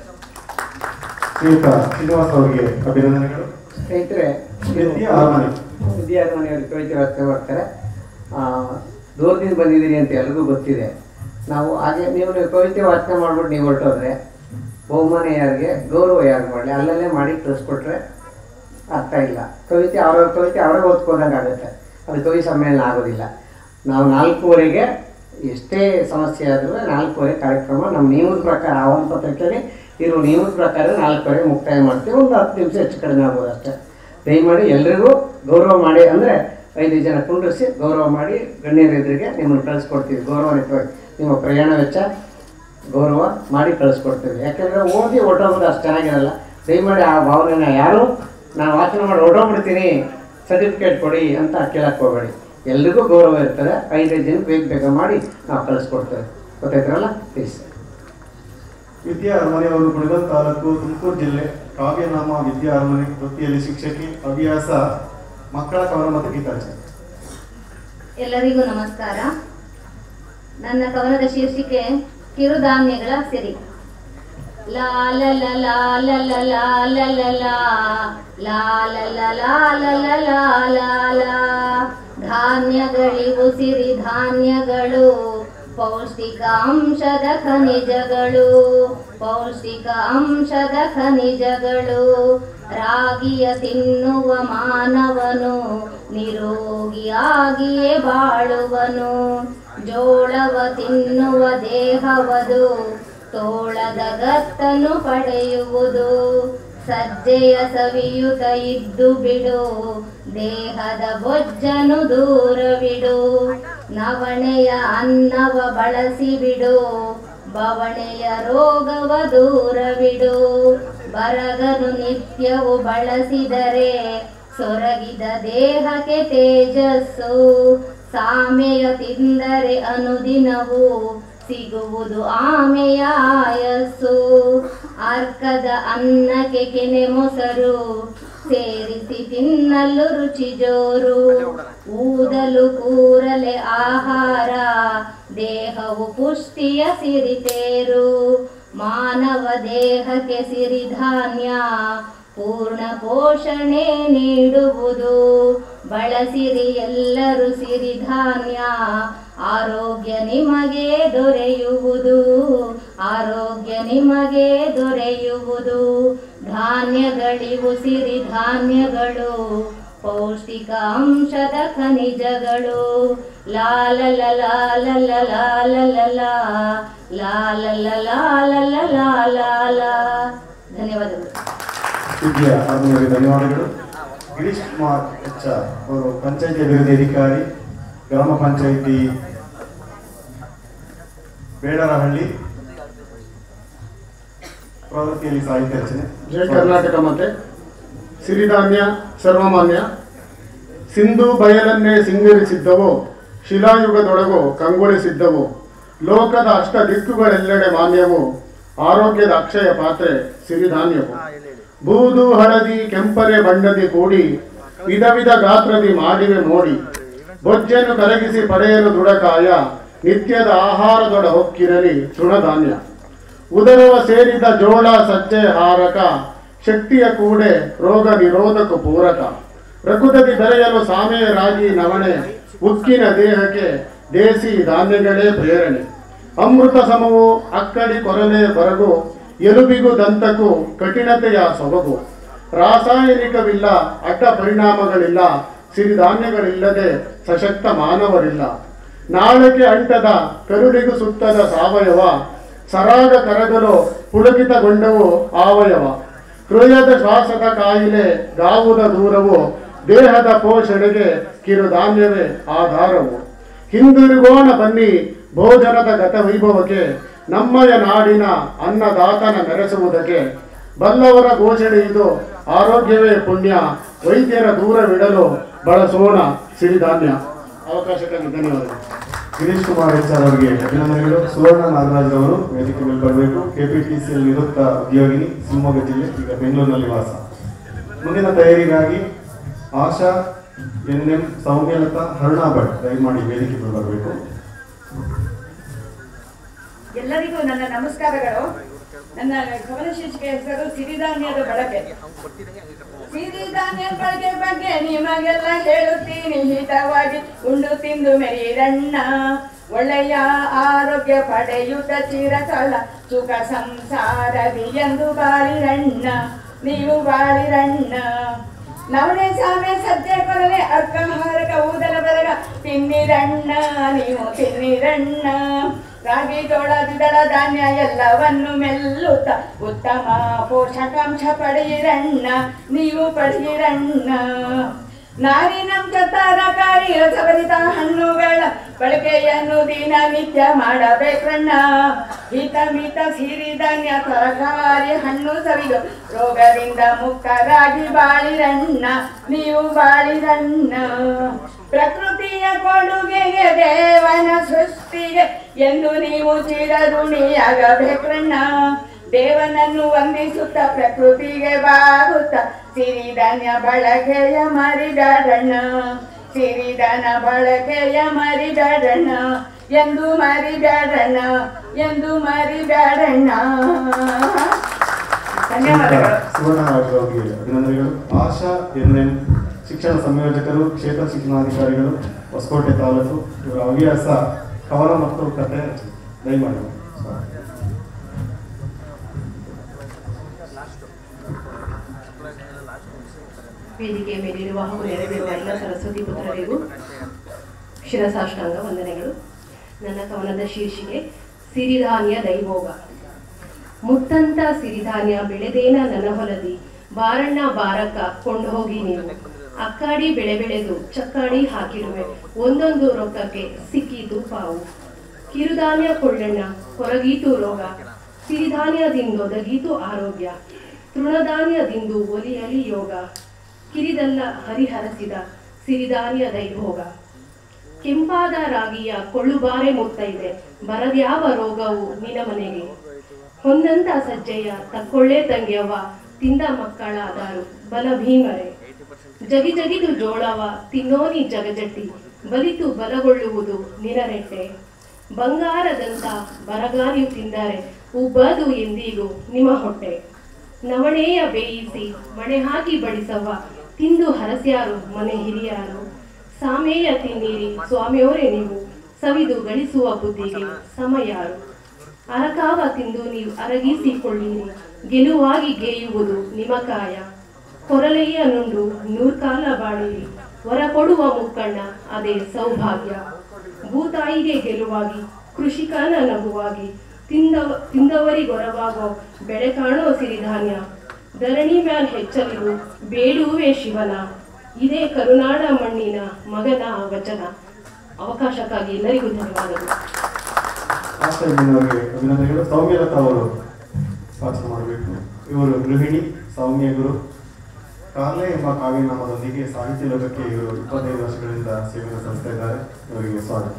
ಶ್ರೀಯುತ ಶ್ರೀನಿವಾಸ್ ಅವರಿಗೆ ಅಭಿನಂದನೆಗಳು ಸ್ನೇಹಿತರೆ ವಿದ್ಯಾ ಅರಮನೆ ವಿದ್ಯಾರ್ಥಿನಿಯವರು ಕವಿತೆ ವಾಚನ ಮಾಡ್ತಾರೆ ಆ, ದೂರದಿಂದ ಬಂದಿದ್ದೀರಿ ಅಂತ ಎಲ್ರಿಗೂ ಗೊತ್ತಿದೆ ನಾವು ಹಾಗೆ ನೀವು ನೀವು ಕವಿತೆ ವಾಚನ ಮಾಡ್ಬಿಟ್ಟು ನೀವು ಹೊರಟೋದ್ರೆ ಬಹುಮಾನ ಯಾರಿಗೆ ಗೌರವ ಯಾರು ಮಾಡಲಿ ಅಲ್ಲಲ್ಲೇ ಮಾಡಿ ಕಳಿಸ್ಕೊಟ್ರೆ ಅರ್ಥ ಇಲ್ಲ ಕವಿತೆ ಅವ್ರವ್ರ ಕವಿತೆ ಅವರೇ ಓದ್ಕೊಂಡಂಗೆ ಆಗುತ್ತೆ ಅದು ಕವಿ ಸಮ್ಮೇಳನ ಆಗೋದಿಲ್ಲ ನಾವು ನಾಲ್ಕೂವರೆಗೆ ಎಷ್ಟೇ ಸಮಸ್ಯೆ ಆದರೂ ನಾಲ್ಕೂವರೆ ಕಾರ್ಯಕ್ರಮ ನಮ್ಮ ನಿಯಮದ ಪ್ರಕಾರ ಆಹ್ವಾನ ಪತ್ರಿಕೆಯಲ್ಲಿ ಇರೋ ನಿಯಮದ ಪ್ರಕಾರ ನಾಲ್ಕೂವರೆಗೆ ಮುಕ್ತಾಯ ಮಾಡ್ತೀವಿ ಒಂದು ಹತ್ತು ನಿಮಿಷ ಹೆಚ್ಚು ಕಡಿಮೆ ಆಗ್ಬೋದು ಅಷ್ಟೇ ದಯಮಾಡಿ ಎಲ್ರಿಗೂ ಗೌರವ ಮಾಡಿ ಅಂದರೆ ಐದು ಜನ ಕುಂಡ್ರಿಸಿ ಗೌರವ ಮಾಡಿ ಗಣ್ಯರ ಎದುರಿಗೆ ನಿಮ್ಮನ್ನು ಕಳಿಸ್ಕೊಡ್ತೀವಿ ಗೌರವಾನ್ವಿತವಾಗಿ ನಿಮ್ಮ ಪ್ರಯಾಣ ವೆಚ್ಚ ಗೌರವ ಮಾಡಿ ಕಳಿಸ್ಕೊಡ್ತೀವಿ ಯಾಕಂದರೆ ಓದಿ ಹೊರಟೋಗೋದು ಅಷ್ಟು ಚೆನ್ನಾಗಿರಲ್ಲ ದಯಮಾಡಿ ಆ ಭಾವನೆನ ಯಾರು ನಾನು ವಾಚನ ಮಾಡಿ ಹೊರಟೋಗ್ಬಿಡ್ತೀನಿ ಸರ್ಟಿಫಿಕೇಟ್ ಕೊಡಿ ಅಂತ ಕೇಳಕ್ಕೆ ಹೋಗಬೇಡಿ ಎಲ್ರಿಗೂ ಗೌರವ ಇರ್ತದೆ ಐದೈದು ಜನ ಬೇಗ ಬೇಗ ಮಾಡಿ ನಾವು ಕಳಿಸ್ಕೊಡ್ತೇವೆ ಗೊತ್ತಾಯ್ತರಲ್ಲ ಪ್ಲೀಸ್ ವಿದ್ಯಾ ಅರಮನೆಯವರು ಗುಣಗಲ್ ತಾಲೂಕು ತುಮಕೂರು ಜಿಲ್ಲೆ ಕಾವ್ಯನಾಮ ವಿದ್ಯಾ ಅರಮನೆ ವೃತ್ತಿಯಲ್ಲಿ ಶಿಕ್ಷಕಿ ಹವ್ಯಾಸ ಮಕ್ಕಳ ಕವನ ಮತ್ತು ಗೀತಾಚರಣೆ ಎಲ್ಲರಿಗೂ ನಮಸ್ಕಾರ ನನ್ನ ಕವನದ ಶೀರ್ಷಿಕೆ ಕಿರುಧಾನ್ಯಗಳ ಸಿರಿ ಲಾ ಲ ಲ ಲಾ ಲ ಲ ಲಾ ಲ ಲ ಲಾ ಲಾ ಲ ಲ ಲಾ ಲ ಲ ಲಾ ಲಾ ಲಾ ಧಾನ್ಯಗಳಿವು ಸಿರಿ ಧಾನ್ಯಗಳು ಪೌಷ್ಟಿಕ ಅಂಶದ ಖನಿಜಗಳು ಪೌಷ್ಟಿಕ ಅಂಶದ ಖನಿಜಗಳು ರಾಗಿಯ ತಿನ್ನುವ ಮಾನವನು ನಿರೋಗಿಯಾಗಿಯೇ ಬಾಳುವನು ಜೋಳವ ತಿನ್ನುವ ದೇಹವದು ತೋಳದ ಗತ್ತನು ಪಡೆಯುವುದು ಸಜ್ಜೆಯ ಸವಿಯುತ ಇದ್ದು ಬಿಡು ದೇಹದ ಬೊಜ್ಜನು ದೂರವಿಡು ನವಣೆಯ ಅನ್ನವ ಬಳಸಿ ಬಿಡು ಬವಣೆಯ ರೋಗವ ದೂರವಿಡು ಬರಗನು ನಿತ್ಯವು ಬಳಸಿದರೆ ಸೊರಗಿದ ದೇಹಕ್ಕೆ ತೇಜಸ್ಸು ಸಾಮೆಯ ತಿಂದರೆ ಅನುದಿನವು ಸಿಗುವುದು ಆಮೆಯ ಆಯಸ್ಸು ಅರ್ಕದ ಅನ್ನಕ್ಕೆ ಕೆನೆ ಮೊಸರು ಸೇರಿಸಿ ತಿನ್ನಲು ರುಚಿ ಜೋರು ಊದಲು ಕೂರಲೆ ಆಹಾರ ದೇಹವು ಪುಷ್ಟಿಯ ಸಿರಿತೇರು ಮಾನವ ದೇಹಕ್ಕೆ ಸಿರಿಧಾನ್ಯ ಪೂರ್ಣ ಪೋಷಣೆ ನೀಡುವುದು ಬಳಸಿರಿ ಎಲ್ಲರೂ ಸಿರಿಧಾನ್ಯ ಆರೋಗ್ಯ ನಿಮಗೆ ದೊರೆಯುವುದು ಆರೋಗ್ಯ ನಿಮಗೆ ದೊರೆಯುವುದು ಧಾನ್ಯಗಳಿವು ಸಿರಿಧಾನ್ಯಗಳು ಪೌಷ್ಟಿಕ ಅಂಶದ ಖನಿಜಗಳು ಲಾಲ ಲಾಲ ಲಾಲ ಲಾಲ ಧನ್ಯವಾದಗಳು ವಿದ್ಯ ಅವರಿಗೆ ಧನ್ಯವಾದಗಳು ಗಿರೀಶ್ ಕುಮಾರ್ ಎಚ್ ಆರ್ ಅವರು ಪಂಚಾಯತಿ ಅಭಿವೃದ್ಧಿ ಅಧಿಕಾರಿ ಗ್ರಾಮ ಪಂಚಾಯಿತಿ ಬೇಡರಹಳ್ಳಿ ಪ್ರವೃತ್ತಿಯಲ್ಲಿ ಸಾಹಿತ್ಯ ರಚನೆ ಜಯ ಕರ್ನಾಟಕ ಮತ್ತೆ ಸಿರಿಧಾನ್ಯ ಸರ್ವಮಾನ್ಯ ಸಿಂಧು ಬಯಲನ್ನೇ ಸಿಂಗರಿಸಿದ್ದವು ಶಿಲಾಯುಗದೊಳಗು ಕಂಗೊಳಿಸಿದ್ದವು ಲೋಕದ ಅಷ್ಟ ದಿಕ್ಕುಗಳೆಲ್ಲೆಡೆ ಮಾನ್ಯವು ಆರೋಗ್ಯದ ಅಕ್ಷಯ ಪಾತ್ರೆ ಸಿರಿಧಾನ್ಯವು ಬೂದು ಹಳದಿ ಕೆಂಪರೆ ಬಣ್ಣದಿ ಕೂಡಿ ವಿಧ ವಿಧ ಗಾತ್ರದಿ ಮಾಡಿವೆ ಮೋಡಿ ಬೊಜ್ಜೆಯನ್ನು ಕರಗಿಸಿ ಪಡೆಯಲು ದುಡಕಾಯ ನಿತ್ಯದ ಆಹಾರದೊಡ ಹೊಕ್ಕಿರಲಿ ತೃಣಧಾನ್ಯ ಉದರವ ಸೇರಿದ ಜೋಳ ಸಜ್ಜೆ ಹಾರಕ ಶಕ್ತಿಯ ಕೂಡೆ ರೋಗ ನಿರೋಧಕ ಪೂರಕ ಪ್ರಕೃತದಿ ಬೆರೆಯಲು ಸಾಮೆ ರಾಗಿ ನವಣೆ ಉಕ್ಕಿನ ದೇಹಕ್ಕೆ ದೇಸಿ ಧಾನ್ಯಗಳೇ ಪ್ರೇರಣೆ ಅಮೃತ ಸಮವು ಅಕ್ಕಡಿ ಕೊರಲೆ ಬರಗು ಎಲುಬಿಗೂ ದಂತಕ್ಕೂ ಕಠಿಣತೆಯ ಸೊಬಗು ರಾಸಾಯನಿಕವಿಲ್ಲ ಅಡ್ಡ ಪರಿಣಾಮಗಳಿಲ್ಲ ಸಿರಿಧಾನ್ಯಗಳಿಲ್ಲದೆ ಸಶಕ್ತ ಮಾನವರಿಲ್ಲ ನಾಳಕ್ಕೆ ಅಂಟದ ಕರುಳಿಗೂ ಸುತ್ತದ ಸಾವಯವ ಸರಾಗ ಕರಗಲು ಪುಳಕಿತಗೊಂಡವು ಆವಯವ ಹೃದಯದ ಶ್ವಾಸದ ಕಾಯಿಲೆ ಗಾವುದ ದೂರವು ದೇಹದ ಪೋಷಣೆಗೆ ಕಿರುಧಾನ್ಯವೇ ಆಧಾರವು ಹಿಂದಿರುಗೋಣ ಬನ್ನಿ ಭೋಜನದ ಗತವೈಭವಕ್ಕೆ ನಮ್ಮಯ ನಾಡಿನ ಅನ್ನದಾತನ ಮೆರೆಸುವುದಕ್ಕೆ ಬಲ್ಲವರ ಘೋಷಣೆ ಇದು ಆರೋಗ್ಯವೇ ಪುಣ್ಯ ವೈದ್ಯರ ದೂರವಿಡಲು ಬಳಸೋಣ ಸಿರಿಧಾನ್ಯ ಅವಕಾಶಕ್ಕಾಗಿ ಧನ್ಯವಾದಗಳು ಗಿರೀಶ್ ಕುಮಾರ್ ಎಚ್ ಆರ್ ಅವರಿಗೆ ಅಭಿನಂದನೆಗಳು ಸುವರ್ಣ ನಾಗರಾಜ್ ಅವರು ವೇದಿಕೆ ಮೇಲೆ ಬರಬೇಕು ಕೆಪಿಟಿಸಿಎಲ್ ನಿವೃತ್ತ ಉದ್ಯೋಗಿನಿ ಶಿವಮೊಗ್ಗ ಜಿಲ್ಲೆ ಈಗ ಬೆಂಗಳೂರಿನಲ್ಲಿ ವಾಸ ಮುಂದಿನ ತಯಾರಿಗಾಗಿ ಆಶಾ ಎನ್ ಎಂ ಸೌಮ್ಯಲತಾ ಹರುಣಾ ಭಟ್ ದಯಮಾಡಿ ವೇದಿಕೆ ಮೇಲೆ ಬರಬೇಕು ಎಲ್ಲರಿಗೂ ನನ್ನ ನಮಸ್ಕಾರಗಳು ನನ್ನ ಕವನ ಶೀರ್ಷಿಕೆ ಹೆಸರು ಸಿರಿಧಾನ್ಯದ ಬಳಕೆ ಸಿರಿಧಾನ್ಯ ಬಳಕೆ ಬಗ್ಗೆ ನಿಮಗೆಲ್ಲ ಹೇಳುತ್ತೀನಿ ಹಿತವಾಗಿ ಉಂಡು ತಿಂದು ಮೆರೀರಣ್ಣ ಒಳ್ಳೆಯ ಆರೋಗ್ಯ ಪಡೆಯುತ್ತ ಚಿರಕಾಲ ಸುಖ ಸಂಸಾರದಿ ಎಂದು ಬಾಳಿರಣ್ಣ ನೀವು ಬಾಳಿರಣ್ಣ ನವಣೆ ಸಾಮೆ ಸಜ್ಜೆ ಕೊರಲೆ ಅರ್ಕಹಾರಕ ಊದಲ ಬೆರಗ ತಿನ್ನಿರಣ್ಣ ನೀವು ತಿನ್ನಿರಣ್ಣ ರಾಗಿ ಜೋಳ ದ್ವಿದಳ ಧಾನ್ಯ ಎಲ್ಲವನ್ನು ಮೆಲ್ಲುತ್ತ ಉತ್ತಮ ಪೋಷಕಾಂಶ ಪಡೆಯಿರಣ್ಣ ನೀವು ಪಡೆಯಿರಣ್ಣ ನಾರಿನಂಶ ತರಕಾರಿ ರಸಭರಿತ ಹಣ್ಣುಗಳ ಬಳಕೆಯನ್ನು ದಿನನಿತ್ಯ ಮಾಡಬೇಕಣ್ಣ ಹಿತ ಮಿತ ಸಿರಿಧಾನ್ಯ ತರಕಾರಿ ಹಣ್ಣು ಸವಿದು ರೋಗದಿಂದ ಮುಕ್ತರಾಗಿ ಬಾಳಿರಣ್ಣ ನೀವು ಬಾಳಿರಣ್ಣ ಪ್ರಕೃತಿಯ ಕೊಡುಗೆಗೆ ದೇವನ ಸೃಷ್ಟಿಗೆ ಎಂದು ನೀವು ಚಿರಋಣಿಯಾಗಬೇಕಣ್ಣ ದೇವನನ್ನು ವಂದಿಸುತ್ತ ಪ್ರಕೃತಿಗೆ ಬಾಗುತ್ತ ಸಿರಿಧಾನ್ಯ ಬಳಕೆಯ ಮರಿಬೇಡಣ್ಣ ಸಿರಿಧಾನ ಬಳಕೆಯ ಮರಿಬೇಡಣ್ಣ ಎಂದು ಮರಿಬೇಡಣ್ಣ ಎಂದು ಮರಿಬೇಡಣ್ಣ ಧನ್ಯವಾದಗಳು ಸುವರ್ಣ ನಾಗರಾಜ್ ಅವರಿಗೆ ಅಭಿನಂದನೆಗಳು ಆಶಾ ಎನ್ ಎಂ ಶಿಕ್ಷಣ ಸಂಯೋಜಕರು ಕ್ಷೇತ್ರ ಶಿಕ್ಷಣಾಧಿಕಾರಿಗಳು ಹೊಸಕೋಟೆ ತಾಲೂಕು ಇವರ ಹವ್ಯಾಸ ಕವನ ಮತ್ತು ಕಥೆ ರಚನೆ. ದಯಮಾಡಿ ವೇದಿಕೆ ಮೇಲಿರುವ ಹಾಗೂ ನೆರೆದಿರುವ ಎಲ್ಲ ಸರಸ್ವತಿ ಪುತ್ರರಿಗೂ ಶಿರಸಾಷ್ಟಾಂಗ ವಂದನೆಗಳು ನನ್ನ ಕವನದ ಶೀರ್ಷಿಕೆ ಸಿರಿಧಾನ್ಯ ದೈವೋಗ ಮುತ್ತಂತ ಸಿರಿಧಾನ್ಯ ಬೆಳೆದೇನ ನನ್ನ ಹೊಲದಿ ಬಾರಣ್ಣ ಬಾರಕ್ಕ ಕೊಂಡು ಹೋಗಿ ನೀವು ಅಕ್ಕಾಡಿ ಬೆಳೆ ಬೆಳೆದು ಚಕ್ಕಾಡಿ ಹಾಕಿರುವೆ ಒಂದೊಂದು ರೊಕ್ಕಕ್ಕೆ ಸಿಕ್ಕಿತು ಪಾವು ಕಿರುಧಾನ್ಯ ಕೊಳ್ಳಣ್ಣ ಹೊರಗೀತು ರೋಗ ಸಿರಿಧಾನ್ಯದಿಂದೊದಗೀತು ಆರೋಗ್ಯ ತೃಣಧಾನ್ಯದಿಂದು ಒಲಿಯಲಿ ಯೋಗ ಕಿರಿದಲ್ಲ ಹರಿಹರಸಿದ ಸಿರಿಧಾನ್ಯ ದೈಭೋಗ ಕೆಂಪಾದ ರಾಗಿಯ ಕೊಳ್ಳುಬಾರೆ ಮುತ್ತೈದೆ ಬರದ್ಯಾವ ರೋಗವು ನಿನ ಮನೆಗೆ ಹೊಂದಂತ ಸಜ್ಜೆಯ ತಕ್ಕೊಳ್ಳೆ ತಂಗ್ಯವ್ವ ತಿಂದ ಮಕ್ಕಳಾದಾರು ಬಲ ಭೀಮರೆ ಜಗಿ ಜಗಿದು ಜೋಳವ ತಿನ್ನೋನಿ ಜಗಜಟ್ಟಿ ಬಲಿತು ಬಲಗೊಳ್ಳುವುದು ನಿನರೆಟ್ಟೆ ಬಂಗಾರದಂತ ಬರಗಾರಿಯು ತಿಂದರೆ ಉಬ್ಬದು ಎಂದಿಗೂ ನಿಮ್ಮ ಹೊಟ್ಟೆ ನವಣೆಯ ಬೇಯಿಸಿ ಮಣೆ ಹಾಕಿ ಬಡಿಸವ್ವ ತಿಂದು ಹರಸ್ಯಾರು ಮನೆ ಹಿರಿಯಾರು ಸಾಮೇಯ ತಿನ್ನೀರಿ ಸ್ವಾಮಿಯವರೇ ನೀವು ಸವಿದು ಗಳಿಸುವ ಬುದ್ಧಿಗೆ ಸಮಯಾರು ಅರಕಾವ ತಿಂದು ನೀವು ಅರಗಿಸಿಕೊಳ್ಳಿರಿ ಗೆಲುವಾಗಿ ಗೇಯುವುದು ನಿಮಕಾಯ ಕೊರಲೆಯ ನುಂಡು ನೂರ್ಕಾಲ ಬಾಳಿರಿ ವರ ಕೊಡುವ ಮುಕ್ಕಣ್ಣ ಅದೇ ಸೌಭಾಗ್ಯ ಭೂತಾಯಿಗೆ ಗೆಲುವಾಗಿ ಕೃಷಿಕನ ನಗುವಾಗಿ ತಿಂದವ ತಿಂದವರಿಗೊರವಾಗೋ ಬೆಳೆ ಕಾಣೋ ಸಿರಿಧಾನ್ಯ ಧರಣಿ ಮ್ಯಾಲ್ ಹೆಚ್ಚಲಿರು ಬೇಡುವೆ ಶಿವನ ಇದೇ ಕರುನಾಡ ಮಣ್ಣಿನ ಮಗನ ವಚನ ಅವಕಾಶಕ್ಕಾಗಿ ಎಲ್ಲರಿಗೂ ಧನ್ಯವಾದಗಳು ಆಶ್ರಯದವರಿಗೆ ಅಭಿನಂದನೆಗಳು ಸೌಮ್ಯಲತಾ ಅವರು ವಾಚನ ಮಾಡಬೇಕು ಇವರು ಗೃಹಿಣಿ ಸೌಮ್ಯ ಗುರು ಕಾರ್ಲೆ ಎಂಬ ಕಾವ್ಯನಾಮದೊಂದಿಗೆ ಸಾಹಿತ್ಯ ಲೋಕಕ್ಕೆ ಇವರು ಇಪ್ಪತ್ತೈದು ವರ್ಷಗಳಿಂದ ಸೇವೆಯನ್ನು ಸಲ್ಲಿಸ್ತಾ ಇದ್ದಾರೆ ಇವರಿಗೆ ಸ್ವಾಗತ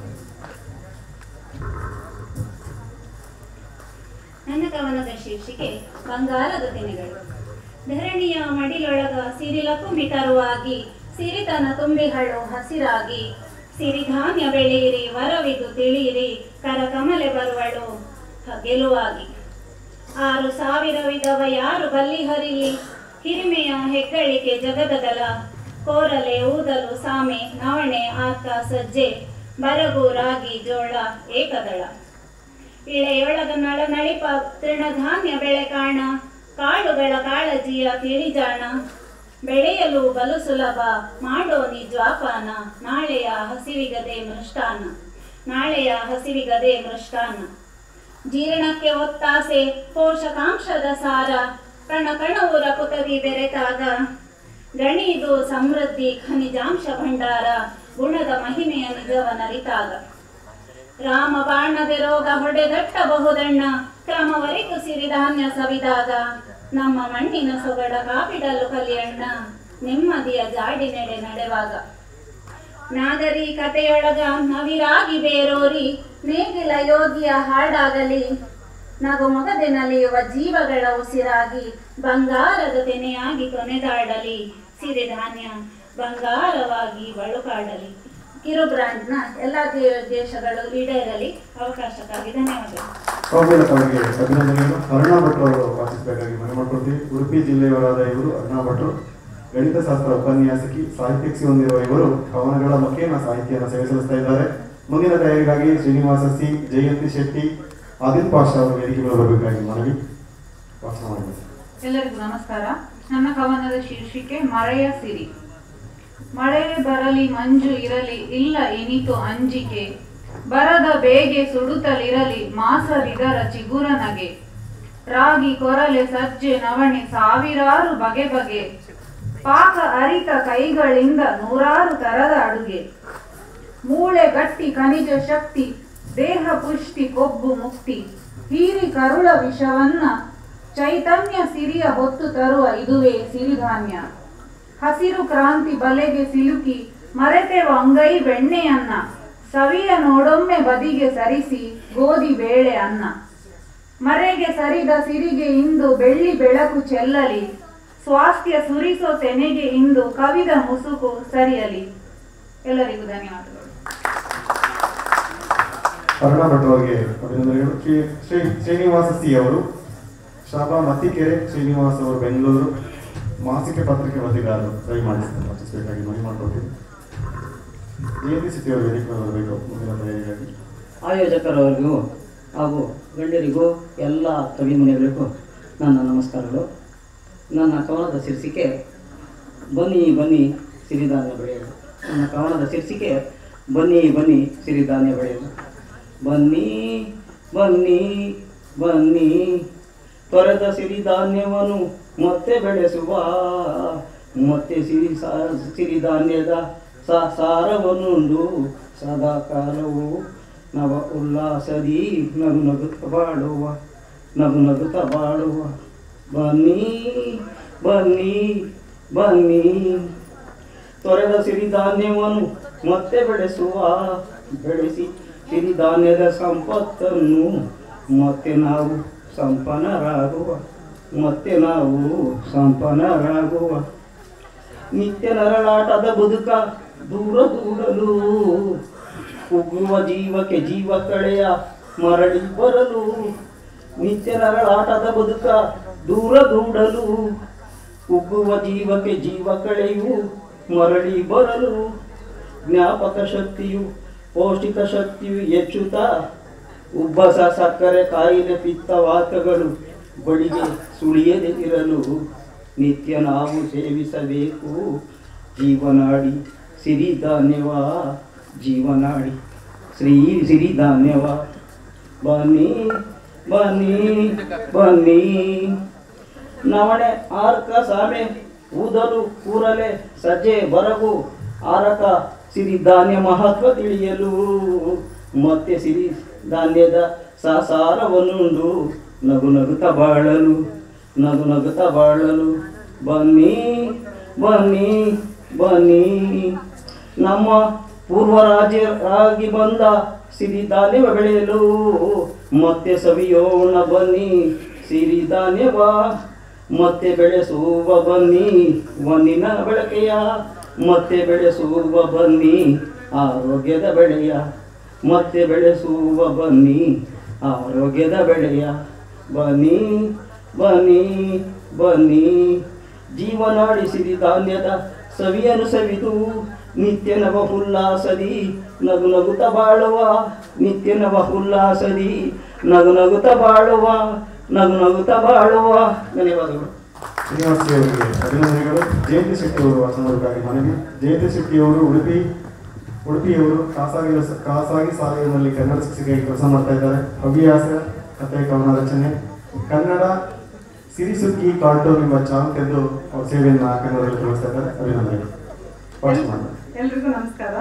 ನನ್ನ ಕವನದ ಶೀರ್ಷಿಕೆ ಬಂಗಾರದ ದಿನಗಳು ಧರಣಿಯ ಮಡಿಲೊಳಗ ಸಿರಿಲಕುಂಬಿ ತರುವಾಗಿ ಸಿರಿತನ ತುಂಬಿಹಳು ಹಸಿರಾಗಿ ಸಿರಿಧಾನ್ಯ ಬೆಳೆಯಿರಿ ವರವಿದು ತಿಳಿಯಿರಿ ಕರಕಮಲೆ ಬರುವಳು ಹ- ಗೆಲುವಾಗಿ ಆರು ಸಾವಿರ ವಿಧವ ಯಾರು ಬಲ್ಲಿ ಹರಿಲಿ ಹಿರಿಮೆಯ ಹೆಗ್ಗಳಿಕೆ ಜಗದಗಲ ಕೋರಲೆ ಊದಲು ಸಾಮೆ ನವಣೆ ಆತ ಸಜ್ಜೆ ಬರಗು ರಾಗಿ ಜೋಳ ಏಕದಳ ಇಳೆಯೊಳಗ ನಳ ನಳಿಪ ತೃಣಧಾನ್ಯ ಬೆಳೆ ಕಾಣ ಕಾಳುಗಳ ಕಾಳಜಿಯ ತಿಳಿಜಾಣ ಬೆಳೆಯಲು ಬಲು ಸುಲಭ ಮಾಡೋ ನಿಜ್ವಾಪಾನ ನಾಳೆಯ ಹಸಿವಿಗದೆ ಮೃಷ್ಟಾನ ನಾಳೆಯ ಹಸಿವಿಗದೆ ಮೃಷ್ಟಾನ ಜೀರ್ಣಕ್ಕೆ ಒತ್ತಾಸೆ ಪೋಷಕಾಂಶದ ಸಾರ ಕಣ ಕಣವು ರಕುತವಿ ಬೆರೆತಾಗ ಗಣಿದು ಸಮೃದ್ಧಿ ಖನಿಜಾಂಶ ಭಂಡಾರ ಗುಣದ ಮಹಿಮೆಯ ನಿಜವನರಿತಾಗ ರಾಮ ಬಾಣದೆ ರೋಗ ಹೊಡೆದಟ್ಟಬಹುದಣ್ಣ ಕ್ರಮವರೆಗೂ ಸಿರಿಧಾನ್ಯ ಸವಿದಾಗ ನಮ್ಮ ಮಣ್ಣಿನ ಸೊಗಡ ಕಾಪಿಡಲು ಕಲಿಯಣ್ಣ ನೆಮ್ಮದಿಯ ಜಾಡಿನೆಡೆ ನಡೆವಾಗ ನಾಗರಿಕತೆಯೊಳಗ ನವಿರಾಗಿ ಬೇರೋರಿ ನೇಗಿಲ ಯೋಗಿಯ ಹಾಡಾಗಲಿ ನಗು ಮೊಗದೆ ನಲಿಯುವ ಜೀವಗಳ ಉಸಿರಾಗಿ ಬಂಗಾರದ ತೆನೆಯಾಗಿ ಕೊನೆದಾಡಲಿ ಸಿರಿಧಾನ್ಯ ಬಂಗಾರವಾಗಿ ಬಳುಕಾಡಲಿ ಕಿರು ಬ್ರಾಂಡ್ನ ಎಲ್ಲ ದೇ- ದೇಶಗಳು ಈಡೇರಲಿ ಅವಕಾಶಕ್ಕಾಗಿ ಧನ್ಯವಾದಗಳು ಸೌಮ್ಯಲತಾ ಅವರಿಗೆ ಅಭಿನಂದನೆಗಳು ಅರುಣಾ ಭಟ್ರು ಅವರು ವಾಚಿಸಬೇಕಾಗಿ ಮನೆ ಮಾಡ್ಕೊಳ್ತೀವಿ ಉಡುಪಿ ಜಿಲ್ಲೆಯವರಾದ ಇವರು ಅರುಣಾ ಭಟ್ರು ಗಣಿತಶಾಸ್ತ್ರ ಉಪನ್ಯಾಸಕಿ ಸಾಹಿತ್ಯಕ್ಕೆ ಹೊಂದಿರುವ ಇವರು ಕವನಗಳ ಮಕ್ಕೇನ ಸಾಹಿತ್ಯವನ್ನು ಸೇವೆ ಸಲ್ಲಿಸ್ತಾ ಇದ್ದಾರೆ ಮುಂದಿನ ತಯಾರಿಗಾಗಿ ಶ್ರೀನಿವಾಸ ಸಿ ಜಯಂತಿ ಶೆಟ್ಟಿ ಆದಿಲ್ ಪಾಷಾ ಅವರು ವೇದಿಕೆ ಮೇಲೆ ಬರಬೇಕಾಗಿ ಮನವಿ ವಾಚನ ಮಾಡಬೇಕು ಎಲ್ಲರಿಗೂ ನಮಸ್ಕಾರ ನನ್ನ ಕವನದ ಶೀರ್ಷಿಕೆ ಮಳೆಯ ಸಿರಿ ಮಳೆ ಬರಲಿ ಮಂಜು ಇರಲಿ ಇಲ್ಲ ಇನಿತು ಅಂಜಿಕೆ ಬರದ ಬೇಗೆ ಸುಡುತ್ತಲಿರಲಿ ಮಾಸಲಿದರ ಚಿಗುರನಗೆ ರಾಗಿ ಕೊರಲೆ ಸಜ್ಜೆ ನವಣೆ ಸಾವಿರಾರು ಬಗೆ ಬಗೆ ಪಾಕ ಅರಿತ ಕೈಗಳಿಂದ ನೂರಾರು ತರದ ಅಡುಗೆ ಮೂಳೆ ಗಟ್ಟಿ ಖನಿಜ ಶಕ್ತಿ ದೇಹ ಪುಷ್ಟಿ ಕೊಬ್ಬು ಮುಕ್ತಿ ಹೀರಿ ಕರುಳ ವಿಷವನ್ನ ಚೈತನ್ಯ ಸಿರಿಯ ಹೊತ್ತು ತರುವ ಇದುವೇ ಸಿರಿಧಾನ್ಯ ಹಸಿರು ಕ್ರಾಂತಿ ಬಲೆಗೆ ಸಿಲುಕಿ ಮರೆತೆವ ಅಂಗೈ ಬೆಣ್ಣೆಯನ್ನ ಸವಿಯ ನೋಡೊಮ್ಮೆ ಬದಿಗೆ ಸರಿಸಿ ಗೋಧಿ ಬೇಳೆ ಅನ್ನ ಮರೆಗೆ ಸರಿದ ಸಿರಿಗೆ ಇಂದು ಬೆಳ್ಳಿ ಬೆಳಕು ಚೆಲ್ಲಲಿ ಸ್ವಾಸ್ಥ್ಯ ಸುರಿಸೋ ತೆನೆಗೆ ಇಂದು ಕವಿದ ಮುಸುಕು ಸರಿಯಲಿ ಎಲ್ಲರಿಗೂ ಧನ್ಯವಾದಗಳು ಅರುಣಾ ಭಟ್ ಅವರಿಗೆ ಅಭಿನಂದನೆಗಳು ಶ್ರೀ ಶ್ರೀ ಶ್ರೀನಿವಾಸ ಸಿ ಅವರು ಶಾಬಾ ಮತ್ತಿಕೆರೆ ಶ್ರೀನಿವಾಸ್ ಅವರು ಬೆಂಗಳೂರು ಮಾಸಿಕ ಪತ್ರಿಕೆ ವರದಿಗಾರರು ದಯಮಾಡಿ ವಾಚಿಸಬೇಕಾಗಿ ಮನವಿ ಮಾಡ್ಕೊಳ್ತೀವಿ ಜಯಂತಿ ಸಿಟಿ ಅವರು ವೇದಿಕೆ ಮೇಲೆ ಬರಬೇಕು ಮುಂದಿನ ತಯಾರಿಗಾಗಿ ಆಯೋಜಕರವರಿಗೂ ಹಾಗೂ ಗಣ್ಯರಿಗೂ ಎಲ್ಲ ಕವಿಮುನಿಗಳಿಗೂ ನನ್ನ ನಮಸ್ಕಾರಗಳು ನನ್ನ ಕವನದ ಶೀರ್ಷಿಕೆ ಬನ್ನಿ ಬನ್ನಿ ಸಿರಿಧಾನ್ಯ ಬೆಳೆಯಲು ನನ್ನ ಕವನದ ಶೀರ್ಷಿಕೆ ಬನ್ನಿ ಬನ್ನಿ ಸಿರಿಧಾನ್ಯ ಬೆಳೆಯಲು ಬನ್ನಿ ಬನ್ನಿ ಬನ್ನಿ ತೊರೆದ ಸಿರಿಧಾನ್ಯವನ್ನು ಮತ್ತೆ ಬೆಳೆಸುವ ಮತ್ತೆ ಸಿರಿ ಸಾ- ಸಿರಿಧಾನ್ಯದ ಸ ಸಾರವನ್ನುಂಡು ಸದಾ ಕಾಲವು ನವ ಉಲ್ಲಾಸದಿ ನಗು ನಗುತ್ತ ಬಾಳುವ ನಗು ನಗುತ್ತ ಬಾಳುವ ಬನ್ನಿ ಬನ್ನಿ ಬನ್ನಿ ತೊರೆದ ಸಿರಿಧಾನ್ಯವನ್ನು ಮತ್ತೆ ಬೆಳೆಸುವ ಬೆಳೆಸಿ ಸಿರಿಧಾನ್ಯದ ಸಂಪತ್ತನ್ನು ಮತ್ತೆ ನಾವು ಸಂಪನ್ನರಾಗುವ ಮತ್ತೆ ನಾವು ಸಂಪನ್ನರಾಗುವ ನಿತ್ಯ ನರಳಾಟದ ಬದುಕ ದೂರ ದೂಡಲು ಉಗುವ ಜೀವಕ್ಕೆ ಜೀವ ಕಳೆಯ ಮರಳಿ ಬರಲು ನಿತ್ಯ ನರಳಾಟದ ಬದುಕ ದೂರ ದೂಡಲು ಉಗ್ಗುವ ಜೀವಕ್ಕೆ ಜೀವ ಕಳೆಯು ಮರಳಿ ಬರಲು ಜ್ಞಾಪಕ ಶಕ್ತಿಯು ಪೌಷ್ಟಿಕ ಶಕ್ತಿಯು ಹೆಚ್ಚುತ್ತಾ ಉಬ್ಬಸ ಸಕ್ಕರೆ ಕಾಯಿಲೆ ಪಿತ್ತವಾತಗಳು ಬಳಿಗೆ ಸುಳಿಯದೆ ಇರಲು ನಿತ್ಯ ನಾವು ಸೇವಿಸಬೇಕು ಜೀವನಾಡಿ ಸಿರಿಧಾನ್ಯವ ಜೀವನಾಡಿ ಶ್ರೀ ಸಿರಿಧಾನ್ಯವ ಬನ್ನಿ ಬನ್ನಿ ಬನ್ನಿ ನವಣೆ ಆರ್ಕ ಸಾಮೆ ಊದಲು ಕೂರಲೆ ಸಜ್ಜೆ ಬರಗು ಆರಕ ಸಿರಿಧಾನ್ಯ ಮಹತ್ವ ತಿಳಿಯಲು ಮತ್ತೆ ಸಿರಿ ಧಾನ್ಯದ ಸಾಸಾರವನ್ನುಂಡು ನಗು ನಗುತ್ತ ಬಾಳಲು ನಗು ನಗುತ್ತ ಬಾಳಲು ಬನ್ನಿ ಬನ್ನಿ ಬನ್ನಿ ನಮ್ಮ ಪೂರ್ವರಾಜರಾಗಿ ಬಂದ ಸಿರಿಧಾನ್ಯವ ಬೆಳೆಯಲು ಮತ್ತೆ ಸವಿಯೋಣ ಬನ್ನಿ ಸಿರಿಧಾನ್ಯವ ಮತ್ತೆ ಬೆಳೆಸುವ ಬನ್ನಿ ಮಣ್ಣಿನ ಬೆಳಕೆಯ ಮತ್ತೆ ಬೆಳೆಸುವ ಬನ್ನಿ ಆರೋಗ್ಯದ ಬೆಳೆಯ ಮತ್ತೆ ಬೆಳೆಸುವ ಬನ್ನಿ ಆರೋಗ್ಯದ ಬೆಳೆಯ ಬನ್ನಿ ಬನ್ನಿ ಬನ್ನಿ ಜೀವನಾಡಿ ಸಿರಿಧಾನ್ಯದ ಸವಿಯನು ಸವಿದು ನಿತ್ಯ ನವ ಉಲ್ಲಾಸದಿ ನಗು ನಗುತ್ತ ಬಾಳುವ ನಿತ್ಯ ನವ ಉಲ್ಲಾಸದಿ ನಗು ನಗುತ್ತ ಬಾಳುವ ನಗು ನಗುತ್ತ ಬಾಳುವ ಧನ್ಯವಾದಗಳು ಶ್ರೀನಿವಾಸ ಅವರಿಗೆ ಅಭಿನಂದನೆಗಳು ಜಯಂತಿ ಶೆಟ್ಟಿ ಅವರು ವಾಚನವರಿಗಾಗಿ ಮನವಿ ಜಯಂತಿ ಶೆಟ್ಟಿ ಅವರು ಉಡುಪಿ ಉಡುಪಿಯವರು ಖಾಸಗಿ ಖಾಸಗಿ ಶಾಲೆಯಲ್ಲಿ ಕನ್ನಡ ಶಿಕ್ಷಕಿಯಾಗಿ ಕೆಲಸ ಮಾಡ್ತಾ ಇದ್ದಾರೆ ಹವ್ಯಾಸ ಕಥೆ ಕವನ ರಚನೆ ಕನ್ನಡ ಸಿರಿಸುಗ್ಗಿ ಕಾರ್ಟೂನ್ ಎಂಬ ಚಾಲಕದ್ದು ಅವ್ರ ಸೇವೆಯನ್ನು ಕನ್ನಡದಲ್ಲಿ ತೋರಿಸ್ತಾ ಇದ್ದಾರೆ ಅಭಿನಂದನೆಗಳು ವಾಚ್ ಮಾಡಿ ಎಲ್ರಿಗೂ ನಮಸ್ಕಾರ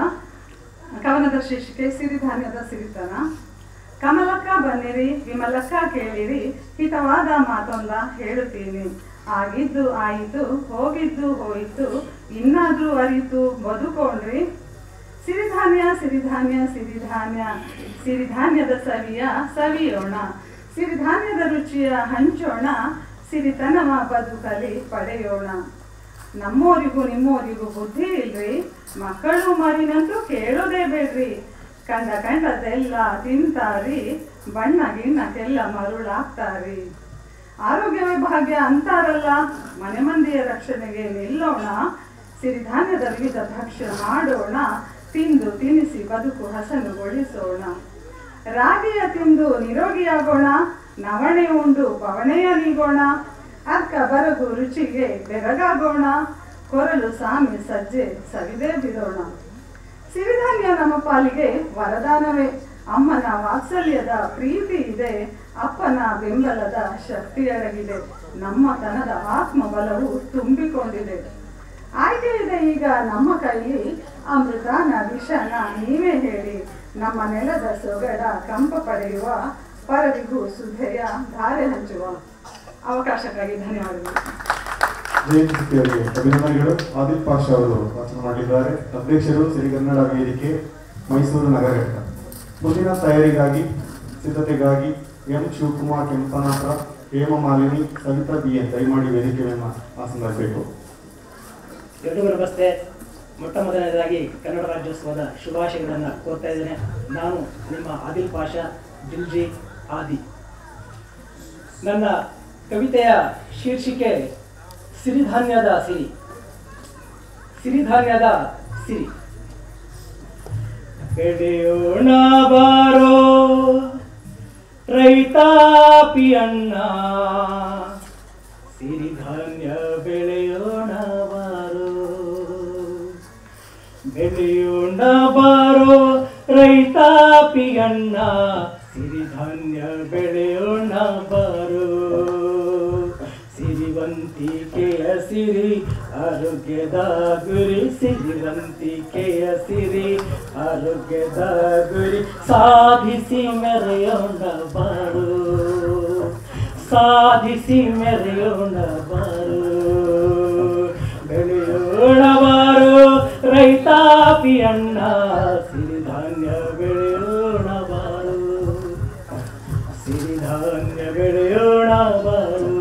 ಕವನದ ಶೀರ್ಷಿಕೆ ಸಿರಿಧಾನ್ಯದ ಸಿರಿತನ ಕಮಲಕ್ಕ ಬನ್ನಿರಿ ವಿಮಲಕ್ಕ ಕೇಳಿರಿ ಹಿತವಾದ ಮಾತೊಂದ ಹೇಳುತ್ತೀನಿ ಆಗಿದ್ದು ಆಯಿತು ಹೋಗಿದ್ದು ಹೋಯಿತು ಇನ್ನಾದ್ರೂ ಅರಿತು ಬದುಕೊಂಡ್ರಿ ಸಿರಿಧಾನ್ಯ ಸಿರಿಧಾನ್ಯ ಸಿರಿಧಾನ್ಯ ಸಿರಿಧಾನ್ಯದ ಸವಿಯ ಸವಿಯೋಣ ಸಿರಿಧಾನ್ಯದ ರುಚಿಯ ಹಂಚೋಣ ಸಿರಿತನವ ಬದುಕಲಿ ಪಡೆಯೋಣ ನಮ್ಮೋರಿಗೂ ನಿಮ್ಮೋರಿಗೂ ಬುದ್ಧಿ ಇಲ್ರಿ ಮಕ್ಕಳು ಮರಿನಂತೂ ಕೇಳೋದೇ ಬೇಡ್ರಿ ಕಂಡ ಕಂಡದೆಲ್ಲ ತಿಂತಾರಿ ಬಣ್ಣ ಗಿಣ್ಣಕ್ಕೆಲ್ಲ ಮರುಳಾಗ್ತಾರಿ ಆರೋಗ್ಯವೇ ಭಾಗ್ಯ ಅಂತಾರಲ್ಲ ಮನೆ ಮಂದಿಯ ರಕ್ಷಣೆಗೆ ನಿಲ್ಲೋಣ ಸಿರಿಧಾನ್ಯದ ವಿವಿಧ ಭಕ್ಷ್ಯ ಮಾಡೋಣ ತಿಂದು ತಿನಿಸಿ ಬದುಕು ಹಸನುಗೊಳಿಸೋಣ ರಾಗಿಯ ತಿಂದು ನಿರೋಗಿಯಾಗೋಣ ನವಣೆ ಉಂಡು ಪವಣೆಯ ನೀಗೋಣ ಅರ್ಕ ಬರಗು ರುಚಿಗೆ ಬೆರಗಾಗೋಣ ಕೊರಲು ಸಾಮಿ ಸಜ್ಜೆ ಸವಿದೇ ಬಿಡೋಣ ಸಿರಿಧಾನ್ಯ ನಮ್ಮ ಪಾಲಿಗೆ ವರದಾನವೇ ಅಮ್ಮನ ವಾತ್ಸಲ್ಯದ ಪ್ರೀತಿ ಇದೆ ಅಪ್ಪನ ಬೆಂಬಲದ ಶಕ್ತಿಯಡಗಿದೆ ನಮ್ಮ ತನದ ಆತ್ಮಬಲವು ತುಂಬಿಕೊಂಡಿದೆ ಆಯ್ಕೆ ಇದೆ ಈಗ ನಮ್ಮ ಕೈಲಿ ಅಮೃತನ ವಿಷನ ನೀವೇ ಹೇಳಿ ನಮ್ಮ ನೆಲದ ಸೊಗಡ ಕಂಪ ಪಡೆಯುವ ಪರರಿಗೂ ಸುಧೆಯ ಧಾರೆ ಹಂಚುವ ಅವಕಾಶಕ್ಕಾಗಿ ಧನ್ಯವಾದಗಳು ಜಯಂತಿ ಶೆಟ್ಟಿ ಅವರಿಗೆ ಅಭಿನಂದನೆಗಳು ಆದಿಲ್ ಪಾಷಾ ಅವರು ವಾಚನ ಮಾಡಿದ್ದಾರೆ ಅಧ್ಯಕ್ಷರು ಸಿರಿಗನ್ನಡ ವೇದಿಕೆ ಮೈಸೂರು ನಗರ ಘಟಕ ಮುಂದಿನ ತಯಾರಿಗಾಗಿ ಸಿದ್ಧತೆಗಾಗಿ M Shivakumar Kempanatha Hemamalini Savita B N ದಯಮಾಡಿ ವೇದಿಕೆಯನ್ನು ಆಸನಬೇಕು ಎಲ್ರಿಗೂ ನಮಸ್ತೆ ಮೊಟ್ಟ ಮೊದಲನೇದಾಗಿ ಕನ್ನಡ ರಾಜ್ಯೋತ್ಸವದ ಶುಭಾಶಯಗಳನ್ನು ಕೋರ್ತಾ ಇದ್ದೇನೆ ನಾನು ನಿಮ್ಮ ಆದಿಲ್ ಪಾಷಾ ದಿಲ್ಜಿ ಆದಿ ನನ್ನ ಕವಿತೆಯ ಶೀರ್ಷಿಕೆ ಸಿರಿಧಾನ್ಯದ ಸಿರಿ ಸಿರಿಧಾನ್ಯದ ಸಿರಿ ಬೆಳೆಯೋಣ ಬಾರೋ ರೈತಾಪಿ ಅಣ್ಣ ಸಿರಿಧಾನ್ಯ ಬೆಳೆಯೋಣ ಬಾರೋ ಬೆಳೆಯೋಣ ಬಾರೋ ರೈತಾಪಿ ಅಣ್ಣ ಸಿರಿಧಾನ್ಯ ಬೆಳೆಯೋಣ ಬಾರೋ ಸಿರಿವಂತಿಕೆಯ ಸಿರಿ ಆರೋಗ್ಯದ ಗುರಿ ಸಿರಿವಂತಿಕೆಯ ಸಿರಿ ಆರೋಗ್ಯದ ಗುರಿ ಸಾಧಿಸಿ ಮೆರೆಯೋಣ ಬಾರು ಸಾಧಿಸಿ ಮೆರೆಯೋಣ ಬಾರು ಬೆಳೆಯೋಣ ಬಾರು ರೈತಾಪಿ ರೈತಾಪಿ ಅಣ್ಣ ಸಿರಿಧಾನ್ಯ ಬೆಳೆಯೋಣ ಬಾರು ಸಿರಿಧಾನ್ಯ ಬೆಳೆಯೋಣ ಬಾರು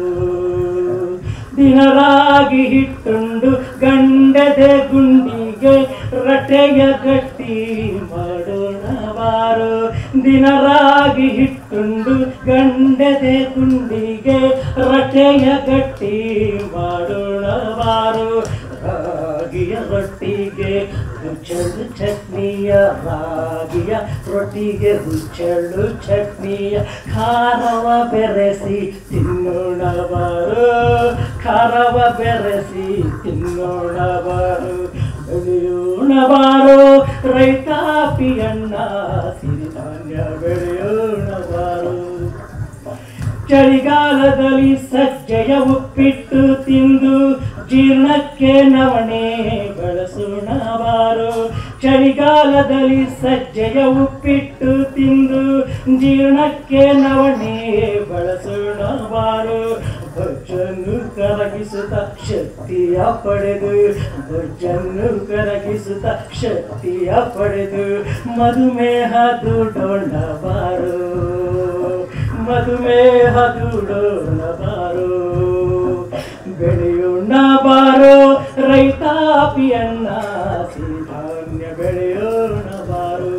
ದಿನರಾಗಿ ಹಿಟ್ಟುಂಡು ಗಂಡದೆ ಗುಂಡಿಗೆ ರಟೆಯ ಗಟ್ಟಿ ಮಾಡೋಣ ಬಾರು ದಿನರಾಗಿ ಹಿಟ್ಟುಂಡು ಗಂಡದೆ ಗುಂಡಿಗೆ ರಟೆಯ ಗಟ್ಟಿ ಮಾಡೋಣ ಬಾರು ರಾಗಿಯ ರೊಟ್ಟಿಗೆ ರುಚಳು ಚಟ್ನಿಯ ರಾಗಿಯ ರೊಟ್ಟಿಗೆ ರುಚಳು ಚಟ್ನಿಯ ಖಾರವ ಬೆರೆಸಿ ತಿನ್ನೋಣ ಬಾರು ಖಾರವ ಬೆರೆಸಿ ತಿನ್ನೋಣ ಬಾರು ಬೆಳೆಯೋಣ ಬಾರು ರೈತಾಪಿಯನ್ನ ಸಿರಿಧಾನ್ಯ ಬೆಳೆಯೋಣ ಬಾರು ಚಳಿಗಾಲದಲ್ಲಿ ಸಜ್ಜೆಯ ಉಪ್ಪಿಟ್ಟು ತಿಂದು ಜೀರ್ಣಕ್ಕೆ ನವಣೆ ಬಳಸೋಣ ಬಾರು ಚಳಿಗಾಲದಲ್ಲಿ ಸಜ್ಜೆಯ ಉಪ್ಪಿಟ್ಟು ತಿಂದು ಜೀರ್ಣಕ್ಕೆ ನವಣೆ ಬಳಸೋಣ ಬಾರು ಬೊಜ್ಜನ್ನು ಕರಗಿಸುತ್ತ ಶಕ್ತಿಯ ಪಡೆದು ಬೊಜ್ಜನ್ನು ಕರಗಿಸುತ್ತ ಶಕ್ತಿಯ ಪಡೆದು ಮಧುಮೇಹ ದುಡೋಣ ಬಾರು ಮಧುಮೇಹ ದುಡೋಣ ಬಾರು ಬೆಳೆಯೋಣ ಬಾರೋ ರೈತಾಪಿಯನ್ನ ಸಿರಿಧಾನ್ಯ ಬೆಳೆಯೋಣ ಬಾರು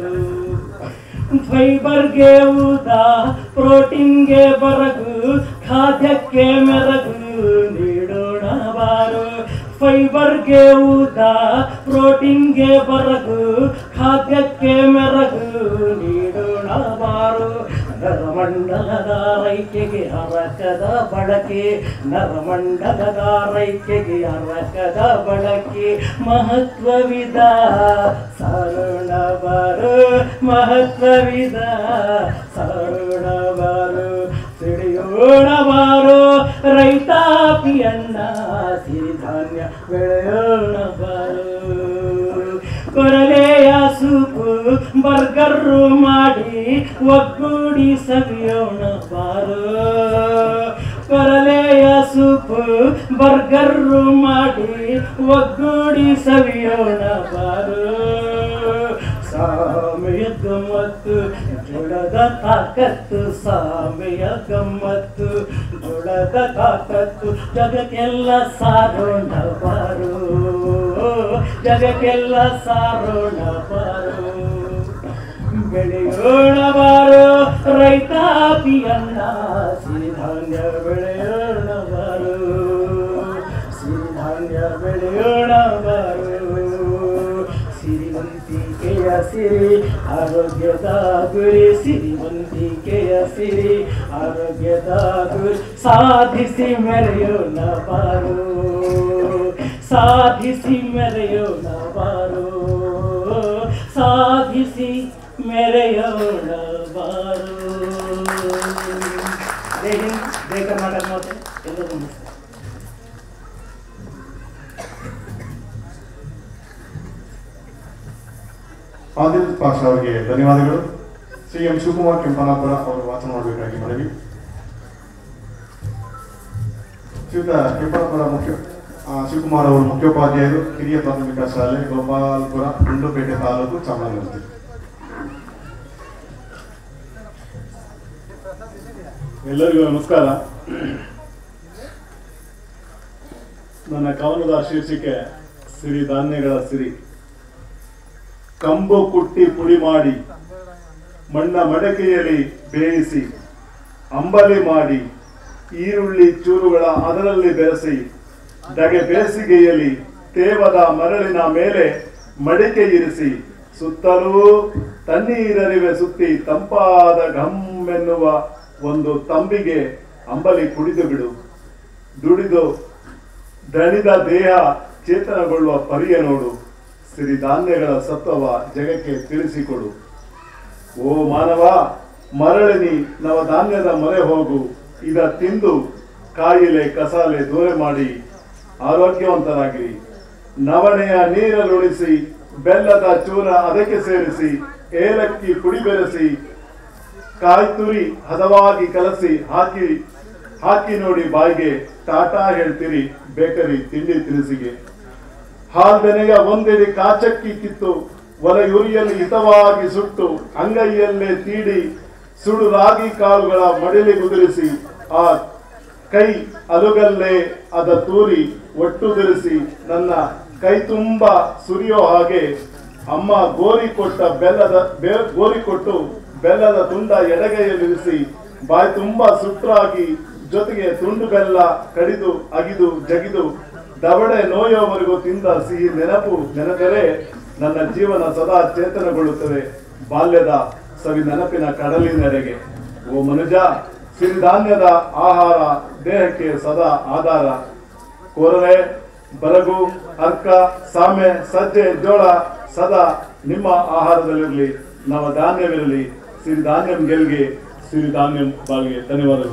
ಫೈಬರ್ಗೆ ಊದ ಪ್ರೋಟೀನ್ಗೆ ಬರಗು ಖಾದ್ಯಕ್ಕೆ ಮೆರಗು ನೀಡೋಣ ಬಾರು ಫೈಬರ್ಗೆ ಊದ ಪ್ರೋಟೀನ್ಗೆ ಬರಗು ಖಾದ್ಯಕ್ಕೆ ಮೆರಗು ನೀಡೋಣ ಬಾರು ನರಮಂಡಲದ ರೈಕೆಗೆ ಹರಕದ ಬಳಕೆ ನರಮಂಡಲದ ರೈಕೆಗೆ ಹರಕದ ಬಳಕೆ ಮಹತ್ವವಿದ ಸಾರೋಣ ಬಾರು ಮಹತ್ವವಿದ ಸಾರೋಣ ಬಾರು ಸಿಡಿಯೋಣ ಬಾರು ರೈತಾಪಿಯನ್ನ ಸಿರಿಧಾನ್ಯ ಬೆಳೆಯೋಣ ಬಾರು ಕೊರಲೆಯ ಸೂಪು ಬರ್ಗರ್ರು ಮಾಡಿ ಒಗ್ಗೂಡಿ ಸವಿಯೋಣ ಬಾರು ಕೊರಲೆಯ ಸೂಪು ಬರ್ಗರ್ರು ಮಾಡಿ ಒಗ್ಗೂಡಿ ಸವಿಯೋಣ ಬಾರು ಸಾಮೆಯ ಗಮ್ಮತ್ತು ಜೋಳದ ತಾಕತ್ತು ಸಾಮೆಯ ಗಮ್ಮತ್ತು ಜೋಳದ ತಾಕತ್ತು ಜಗಕ್ಕೆಲ್ಲ ಸಾರೋಣ ಬಾರು ಜಗಕ್ಕೆಲ್ಲ ಸಾರೋಣ ಬಾರು ಬೆಳೆಯೋಣ ಬಾರು ರೈತಾಪಿಯನ್ನ ಸಿರಿಧಾನ್ಯ ಬೆಳೆಯೋಣ ಬಾರು ಸಿರಿಧಾನ್ಯ ಬೆಳೆಯೋಣ ಬಾರು ಸಿರಿವಂತಿಕೆಯ ಸಿರಿ ಆರೋಗ್ಯದ ಗುರಿ ಸಿರಿವಂತಿಕೆಯ ಸಿರಿ ಆರೋಗ್ಯದ ಗುರಿ ಸಾಧಿಸಿ ಮೆರೆಯೋಣ ಬಾರು ಸಾಧಿಸಿ ಮೆರೆಯೋಣ ಬಾರು ಸಾಧಿಸಿ ಮೆರೆಯೋಣ ಬಾರು ಜೈ ಹಿಂದ್ ಜೈ ಕರ್ನಾಟಕ ಮಾತೆ ಎಲ್ಲರಿಗೂ ನಮಸ್ಕಾರ ಆದಿಲ್ ಪಾಷಾ ಅವರಿಗೆ ಧನ್ಯವಾದಗಳು ಸಿ ಎಂ ಶಿವಕುಮಾರ್ ಕೆಂಪನಾಪುರ ಅವರು ವಾಚನ ಮಾಡಬೇಕಾಗಿ ಮನವಿ ಶ್ರೀಯುತ ಕೆಂಪನಾಪುರ ಮುಖ್ಯ ಆ, ಶಿವಕುಮಾರ್ ಅವರು ಮುಖ್ಯೋಪಾಧ್ಯಾಯರು ಹಿರಿಯ ಪ್ರಾಥಮಿಕ ಶಾಲೆ ಗೋಪಾಲ್ಪುರ ಗುಂಡ್ಲುಪೇಟೆ ತಾಲೂಕು ಚಾಮರಾಜನಗರ ಎಲ್ಲರಿಗೂ ನಮಸ್ಕಾರ ನನ್ನ ಕವನದ ಶೀರ್ಷಿಕೆ ಸಿರಿಧಾನ್ಯಗಳ ಸಿರಿ ಕಂಬು ಕುಟ್ಟಿ ಪುಡಿ ಮಾಡಿ ಮಣ್ಣ ಮಡಕೆಯಲ್ಲಿ ಬೇಯಿಸಿ ಅಂಬಲಿ ಮಾಡಿ ಈರುಳ್ಳಿ ಚೂರುಗಳ ಅದರಲ್ಲಿ ಬೆರೆಸಿ ದಗೆ ಬೇಸಿಗೆಯಲ್ಲಿ ತೇವದ ಮರಳಿನ ಮೇಲೆ ಮಡಿಕೆ ಇರಿಸಿ ಸುತ್ತಲೂ ತಣ್ಣೀರರಿವೆ ಸುತ್ತಿ ತಂಪಾದ ಘಮ್ಮೆನ್ನುವ ಒಂದು ತಂಬಿಗೆ ಅಂಬಲಿ ಕುಡಿದು ಬಿಡು ದುಡಿದು ದಣಿದ ದೇಹ ಚೇತನಗೊಳ್ಳುವ ಪರಿಯ ನೋಡು ಸಿರಿಧಾನ್ಯಗಳ ಸತ್ವವ ಜಗಕ್ಕೆ ತಿಳಿಸಿಕೊಡು ಓ ಮಾನವ ಮರಳಿನಿ ನವಧಾನ್ಯದ ಮೊರೆ ಹೋಗು ಇದ ತಿಂದು ಕಾಯಿಲೆ ಕಸಾಲೆ ದೂರ ಮಾಡಿ ಆರೋಗ್ಯವಂತರಾಗಿರಿ ನವಣೆಯ ನೀರಲುಳಿಸಿ ಬೆಲ್ಲದ ಚೂರ ಅದಕ್ಕೆ ಸೇರಿಸಿ ಏಲಕ್ಕಿ ಪುಡಿ ಬೆರೆಸಿ ಕಾಯಿ ತುರಿ ಹದವಾಗಿ ಕಲಸಿ ಹಾಕಿ ಹಾಕಿ ನೋಡಿ ಬಾಯಿಗೆ ಟಾಟಾ ಹೇಳ್ತೀರಿ ಬೇಕರಿ ತಿಂಡಿ ತಿನಿಸಿಗೆ ಹಾಲ್ದೆನೆಯ ಒಂದೆಡೆ ಕಾಚಕ್ಕಿ ಕಿತ್ತು ಒಲೆಯುರಿಯಲ್ಲಿ ಹಿತವಾಗಿ ಸುಟ್ಟು ಅಂಗೈಯಲ್ಲೇ ತೀಡಿ ಸುಡು ರಾಗಿ ಕಾಳುಗಳ ಮಡಿಲಿ ಕುದುರಿಸಿ ಆ ಕೈ ಅಲುಗಲ್ಲೇ ಅದ ತೂರಿ ಒಟ್ಟುದುರಿಸಿ ನನ್ನ ಕೈ ತುಂಬ ಸುರಿಯೋ ಹಾಗೆ ಅಮ್ಮ ಗೋರಿ ಕೊಟ್ಟ ಬೆಲ್ಲದ ಬೆ- ಗೋರಿ ಕೊಟ್ಟು ಬೆಲ್ಲದ ತುಂಡ ಎಡಗೈಯಲ್ಲಿರಿಸಿ ಬಾಯಿ ತುಂಬ ಸುಟ್ರಾಗಿ ಜೊತೆಗೆ ತುಂಡು ಬೆಲ್ಲ ಕಡಿದು ಅಗಿದು ಜಗಿದು ದವಡೆ ನೋಯೋವರೆಗೂ ತಿಂದ ಸಿಹಿ ನೆನಪು ನೆನೆದರೆ ನನ್ನ ಜೀವನ ಸದಾ ಚೇತನಗೊಳ್ಳುತ್ತದೆ ಬಾಲ್ಯದ ಸವಿ ನೆನಪಿನ ಕಡಲಿನೆಡೆಗೆ ಓ ಮನುಜ ಸಿರಿಧಾನ್ಯದ ಆಹಾರ ದೇಹಕ್ಕೆ ಸದಾ ಆಧಾರ ಕೋರಲೆ ಬರಗು ಅರ್ಕ ಸಾಮೆ ಸಜ್ಜೆ ಜೋಳ ಸದಾ ನಿಮ್ಮ ಆಹಾರದಲ್ಲಿರಲಿ ನವ ಧಾನ್ಯವಿರಲಿ ಸಿರಿಧಾನ್ಯಂ ಗೆಲ್ಗೆ ಸಿರಿಧಾನ್ಯಂ ಬಾಳ್ಗೆ ಧನ್ಯವಾದಗಳು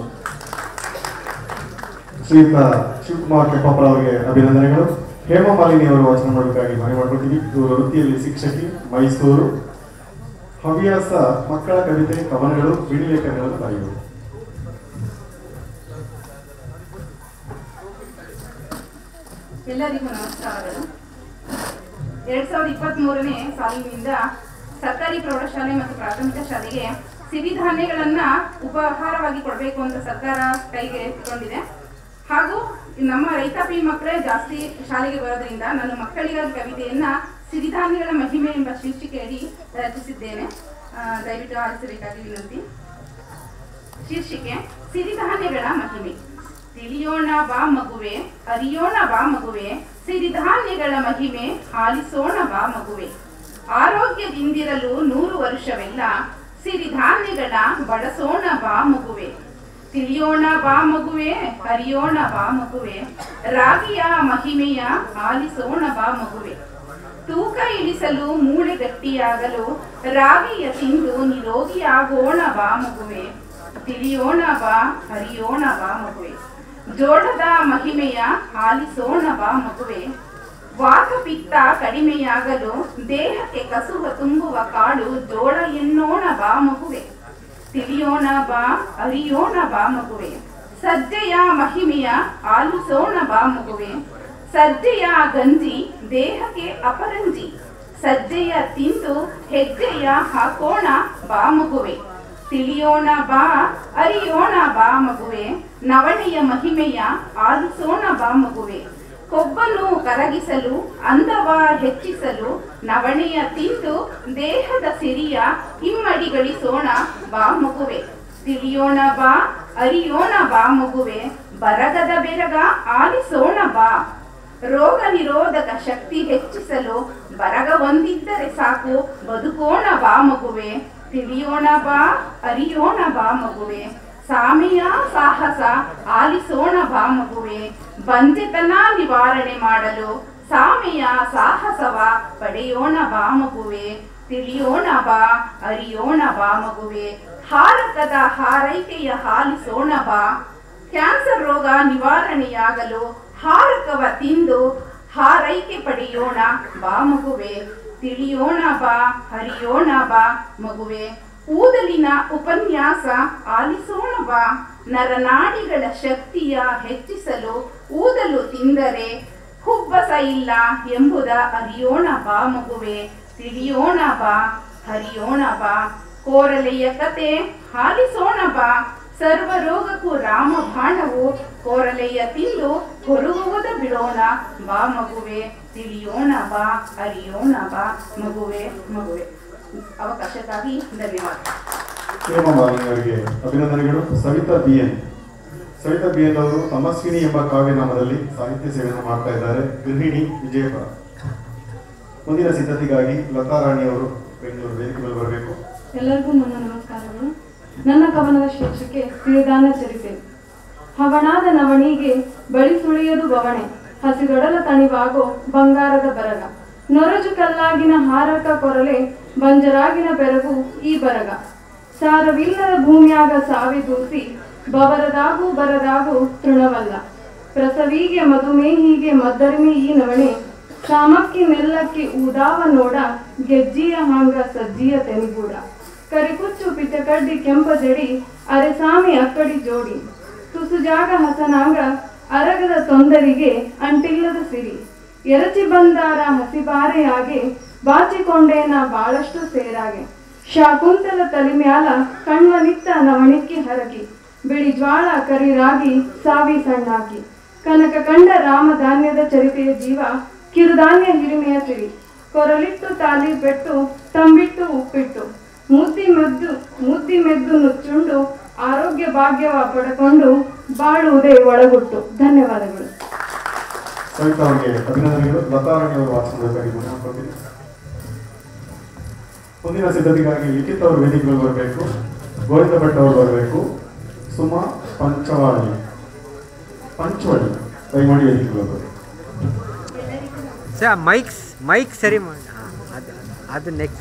ಶ್ರೀಯುತ ಶಿವಕುಮಾರ್ ಕೆಂಪಪ್ಪರ ಅವರಿಗೆ ಅಭಿನಂದನೆಗಳು ಹೇಮಾ ಮಾಲಿನಿ ಅವರು ವಾಚನ ಮಾಡಬೇಕಾಗಿ ಮನೆ ಮಾಡ್ಕೊತೀವಿ ಇವರು ವೃತ್ತಿಯಲ್ಲಿ ಶಿಕ್ಷಕಿ ಮೈಸೂರು ಹವ್ಯಾಸ ಮಕ್ಕಳ ಕವಿತೆ ಕವನಗಳು ಬಿಡಿ ಲೇಖನಗಳನ್ನು ಬರೆಯುವುದು ಎಲ್ಲರಿಗೂ ನಮಸ್ಕಾರಗಳು ಎರಡ್ ಸಾವಿರದ ಇಪ್ಪತ್ತ್ ಮೂರನೇ ಸಾಲಿನಿಂದ ಸರ್ಕಾರಿ ಪ್ರೌಢಶಾಲೆ ಮತ್ತು ಪ್ರಾಥಮಿಕ ಶಾಲೆಗೆ ಸಿರಿಧಾನ್ಯಗಳನ್ನ ಉಪಹಾರವಾಗಿ ಕೊಡಬೇಕು ಅಂತ ಸರ್ಕಾರ ಕೈಗೆ ಎತ್ತಿಕೊಂಡಿದೆ ಹಾಗೂ ನಮ್ಮ ರೈತಾಪಿ ಮಕ್ಕಳೇ ಜಾಸ್ತಿ ಶಾಲೆಗೆ ಬರೋದ್ರಿಂದ ನನ್ನ ಮಕ್ಕಳಿಗಾಗಿ ಕವಿತೆಯನ್ನ ಸಿರಿಧಾನ್ಯಗಳ ಮಹಿಮೆ ಎಂಬ ಶೀರ್ಷಿಕೆಯಡಿ ರಚಿಸಿದ್ದೇನೆ ಆ, ದಯವಿಟ್ಟು ಆಲಿಸಬೇಕಾಗಿ ವಿನಂತಿ ಶೀರ್ಷಿಕೆ ಸಿರಿಧಾನ್ಯಗಳ ಮಹಿಮೆ ತಿಳಿಯೋಣ ಬಾ ಮಗುವೆ ಅರಿಯೋಣ ಬಾ ಮಗುವೆ ಸಿರಿಧಾನ್ಯಗಳ ಮಹಿಮೆ ಆಲಿಸೋಣ ಬಾ ಮಗುವೆ ಆರೋಗ್ಯದಿಂದಿರಲು ನೂರು ವರ್ಷವೆಲ್ಲ ಸಿರಿಧಾನ್ಯಗಳ ಬಳಸೋಣ ಬಾ ಮಗುವೆ ತಿಳಿಯೋಣ ಬಾ ಮಗುವೆ ಅರಿಯೋಣ ಬಾ ಮಗುವೆ ರಾಗಿಯ ಮಹಿಮೆಯ ಆಲಿಸೋಣ ಬಾ ಮಗುವೆ ತೂಕ ಇಳಿಸಲು ಮೂಳೆ ಗಟ್ಟಿಯಾಗಲು ರಾಗಿಯ ತಿಂದು ನಿರೋಗಿಯಾಗೋಣ ಬಾ ಮಗುವೆ ತಿಳಿಯೋಣ ಬಾ ಹರಿಯೋಣ ಬಾ ಮಗುವೆ ಜೋಳದ ಮಹಿಮೆಯ ಆಲಿಸೋಣ ಬಾ ಮಗುವೆ ವಾತಪಿತ್ತ ಕಡಿಮೆಯಾಗಲು ದೇಹಕ್ಕೆ ಕಸುವ ತುಂಬುವ ಕಾಳು ಜೋಳ ಎನ್ನೋಣ ಬಾ ಮಗುವೆ ತಿಳಿಯೋಣ ಬಾ ಅರಿಯೋಣ ಬಾ ಮಗುವೆ ಸಜ್ಜೆಯ ಮಹಿಮೆಯ ಆಲಿಸೋಣ ಬಾ ಮಗುವೆ ಸಜ್ಜೆಯ ಗಂಜಿ ದೇಹಕ್ಕೆ ಅಪರಂಜಿ ಸಜ್ಜೆಯ ತಿಂದು ಹೆಜ್ಜೆಯ ಹಾಕೋಣ ಬಾ ಮಗುವೆ ತಿಳಿಯೋಣ ಬಾ ಅರಿಯೋಣ ಬಾ ಮಗುವೆ ನವಣೆಯ ಮಹಿಮೆಯ ಆಲಿಸೋಣ ಬಾ ಮಗುವೆ ಕೊಬ್ಬನ್ನು ಕರಗಿಸಲು ಅಂದವ ಹೆಚ್ಚಿಸಲು ನವಣೆಯ ತಿಂದು ದೇಹದ ಸಿರಿಯ ಇಮ್ಮಡಿಗಳಿಸೋಣ ಬಾ ಮಗುವೆ ತಿಳಿಯೋಣ ಬಾ ಅರಿಯೋಣ ಬಾ ಮಗುವೆ ಬರಗದ ಬೆರಗ ಆಲಿಸೋಣ ಬಾ ರೋಗ ನಿರೋಧಕ ಶಕ್ತಿ ಹೆಚ್ಚಿಸಲು ಬರಗ ಒಂದಿದ್ದರೆ ಸಾಕು ಬದುಕೋಣ ಬಾ ಮಗುವೆ ತಿಳಿಯೋಣ ಬಾ ಅರಿಯೋಣ ಬಾ ಮಗುವೆ ಸಾಮೆಯ ಸಾಹಸ ಆಲಿಸೋಣ ಬಾ ಮಗುವೆ ಬಂಜೆತನ ನಿವಾರಣೆ ಮಾಡಲು ಸಾಮೆಯ ಸಾಹಸವ ಪಡೆಯೋಣ ಬಾ ಮಗುವೆ ತಿಳಿಯೋಣ ಬಾ ಅರಿಯೋಣ ಬಾ ಮಗುವೆ ಹಾರಕದ ಹಾರೈಕೆಯ ಹಾಲಿಸೋಣ ಬಾ ಕ್ಯಾನ್ಸರ್ ರೋಗ ನಿವಾರಣೆಯಾಗಲು ಹಾರಕವ ತಿಂದು ಹಾರೈಕೆ ಪಡೆಯೋಣ ಬಾ ಮಗುವೆ ತಿಳಿಯೋಣ ಬಾ ಹರಿಯೋಣ ಬಾ ಮಗುವೆ ಊದಲಿನ ಉಪನ್ಯಾಸ ಆಲಿಸೋಣ ಬಾ ನರನಾಡಿಗಳ ಶಕ್ತಿಯ ಹೆಚ್ಚಿಸಲು ಊದಲು ತಿಂದರೆ ಹುಬ್ಬಸ ಇಲ್ಲ ಎಂಬುದ ಅರಿಯೋಣ ಬಾ ಮಗುವೆ ತಿಳಿಯೋಣ ಬಾ ಹರಿಯೋಣ ಬಾ ಕೋರಲೆಯ ಕತೆ ಆಲಿಸೋಣ ಬಾ ಸರ್ವ ರೋಗಕ್ಕೂ ರಾಮ ಬಾಣವು ಕೋರಲೆಯ ತಿಂದು ಕೊರುಗುವುದ ಬಿಡೋಣ ಬಾ ಮಗುವೆ ತಿಳಿಯೋಣ ಬಾ ಅರಿಯೋಣ ಬಾ ಮಗುವೆ ಮಗುವೆ ಅವಕಾಶಕ್ಕಾಗಿ ಧನ್ಯವಾದ ಹೇಮಾ ಮಾಲಿನಿ ಅವರಿಗೆ ಅಭಿನಂದನೆಗಳು Savita B N Savita B N ಅವರು ತಮಸ್ವಿನಿ ಎಂಬ ಕಾವ್ಯನಾಮದಲ್ಲಿ ಸಾಹಿತ್ಯ ಸೇವೆಯನ್ನು ಮಾಡ್ತಾ ಇದ್ದಾರೆ ಗೃಹಿಣಿ ವಿಜಯಪುರ ಮುಂದಿನ ಸಿದ್ಧತೆಗಾಗಿ ಲತಾ ರಾಣಿ ಅವರು ಬೆಂಗಳೂರು ವೇದಿಕೆ ಮೇಲೆ ಬರಬೇಕು ಎಲ್ಲರಿಗೂ ನನ್ನ ನಮಸ್ಕಾರಗಳು ನನ್ನ ಕವನದ ಶೀರ್ಷಿಕೆ ಸಿರಿಧಾನ ಚರಿತೆ ಹವಣಾದ ನವಣಿಗೆ ಬಳಿ ಸುಳಿಯದು ಬವಣೆ ಹಸಿದೊಡಲ ತಣಿವಾಗೋ ಬಂಗಾರದ ಬರಗ ನೊರಜು ಕಲ್ಲಾಗಿನ ಹಾರಕ ಕೊರಲೆ ಬಂಜರಾಗಿನ ಬೆರಗು ಈ ಬರಗ ಸಾರವಿಲ್ಲದ ಭೂಮಿಯಾಗ ಸಾವಿ ದೂಸಿ ಬವರದಾಗೂ ಬರದಾಗೂ ತೃಣವಲ್ಲ ಪ್ರಸವಿಗೆ ಮಧುಮೇಹಿಗೆ ಮದ್ದರಿಮೆ ಈ ನವಣೆ ಶಾಮಕ್ಕಿ ನೆಲ್ಲಕ್ಕಿ ಊದಾವ ನೋಡ ಗೆಜ್ಜಿಯ ಹಾಂಗ ಸಜ್ಜಿಯ ತೆನಿಗೂಡ ಕರಿಕುಚ್ಚು ಪಿಚಕಡ್ಡಿ ಕೆಂಪ ಜಡಿ ಅರೆಸಾಮಿ ಅಕ್ಕಡಿ ಜೋಡಿ ತುಸು ಜಾಗ ಹಸನಾಂಗ ಅರಗದ ತೊಂದರಿಗೆ ಅಂಟಿಲ್ಲದ ಸಿರಿ ಎರಚಿ ಬಂದಾರ ಹಸಿಬಾರೆಯಾಗಿ ಬಾಚಿಕೊಂಡೇನ ಬಾಳಷ್ಟು ಸೇರಾಗೆ ಶಾಕುಂತಲ ತಲಿಮ್ಯಾಲ ಕಣ್ವನಿತ್ತ ನವಣಿಕ್ಕಿ ಹರಗಿ ಬಿಳಿ ಜ್ವಾಳ ಕರಿರಾಗಿ ಸಾವಿ ಸಣ್ಣಾಕಿ ಕನಕ ಕಂಡ ರಾಮಧಾನ್ಯದ ಚರಿತೆಯ ಜೀವ ಕಿರುಧಾನ್ಯ ಹಿರಿಮೆಯ ಸಿರಿ ಕೊರಲಿಟ್ಟು ತಾಲಿ ಬೆಟ್ಟು ತಂಬಿಟ್ಟು ಉಪ್ಪಿಟ್ಟು ಮುದ್ದಿ ಮೆದ್ದು ಮುದ್ದಿ ಮೆದ್ದು ನುಚ್ಚುಂಡು ಆರೋಗ್ಯ ಭಾಗ್ಯವ ಪಡ್ಕೊಂಡು ಬಾಳುವುದೇ ಒಳಗುಟ್ಟು ಧನ್ಯವಾದಗಳು ಸವಿತಾ ಅವರಿಗೆ ಅಭಿನಂದನೆಗಳು ಲತಾರಾಣಿ ಅವರು ವಾಚಿಸಬೇಕಾಗಿ ಮಾಡ್ಕೊಳ್ತೀನಿ ಮುಂದಿನ ಸಿದ್ಧತೆಗಾಗಿ ಲಿಖಿತ್ ಅವರು ವೇದಿಕೆ ಮೇಲೆ ಬರಬೇಕು ಗೋವಿಂದ ಭಟ್ ಅವರು ಬರಬೇಕು ಸುಮಾ ಪಂಚವಾಡಿ ಪಂಚವಾಡಿ ದಯಮಾಡಿ ವೇದಿಕೆ ಮೇಲೆ ಬರಬೇಕು ಸರ್ ಮೈಕ್ಸ್ ಮೈಕ್ ಸರಿ ಮಾಡಿ ಹಾಂ ಅದು ಅದು ನೆಕ್ಸ್ಟ್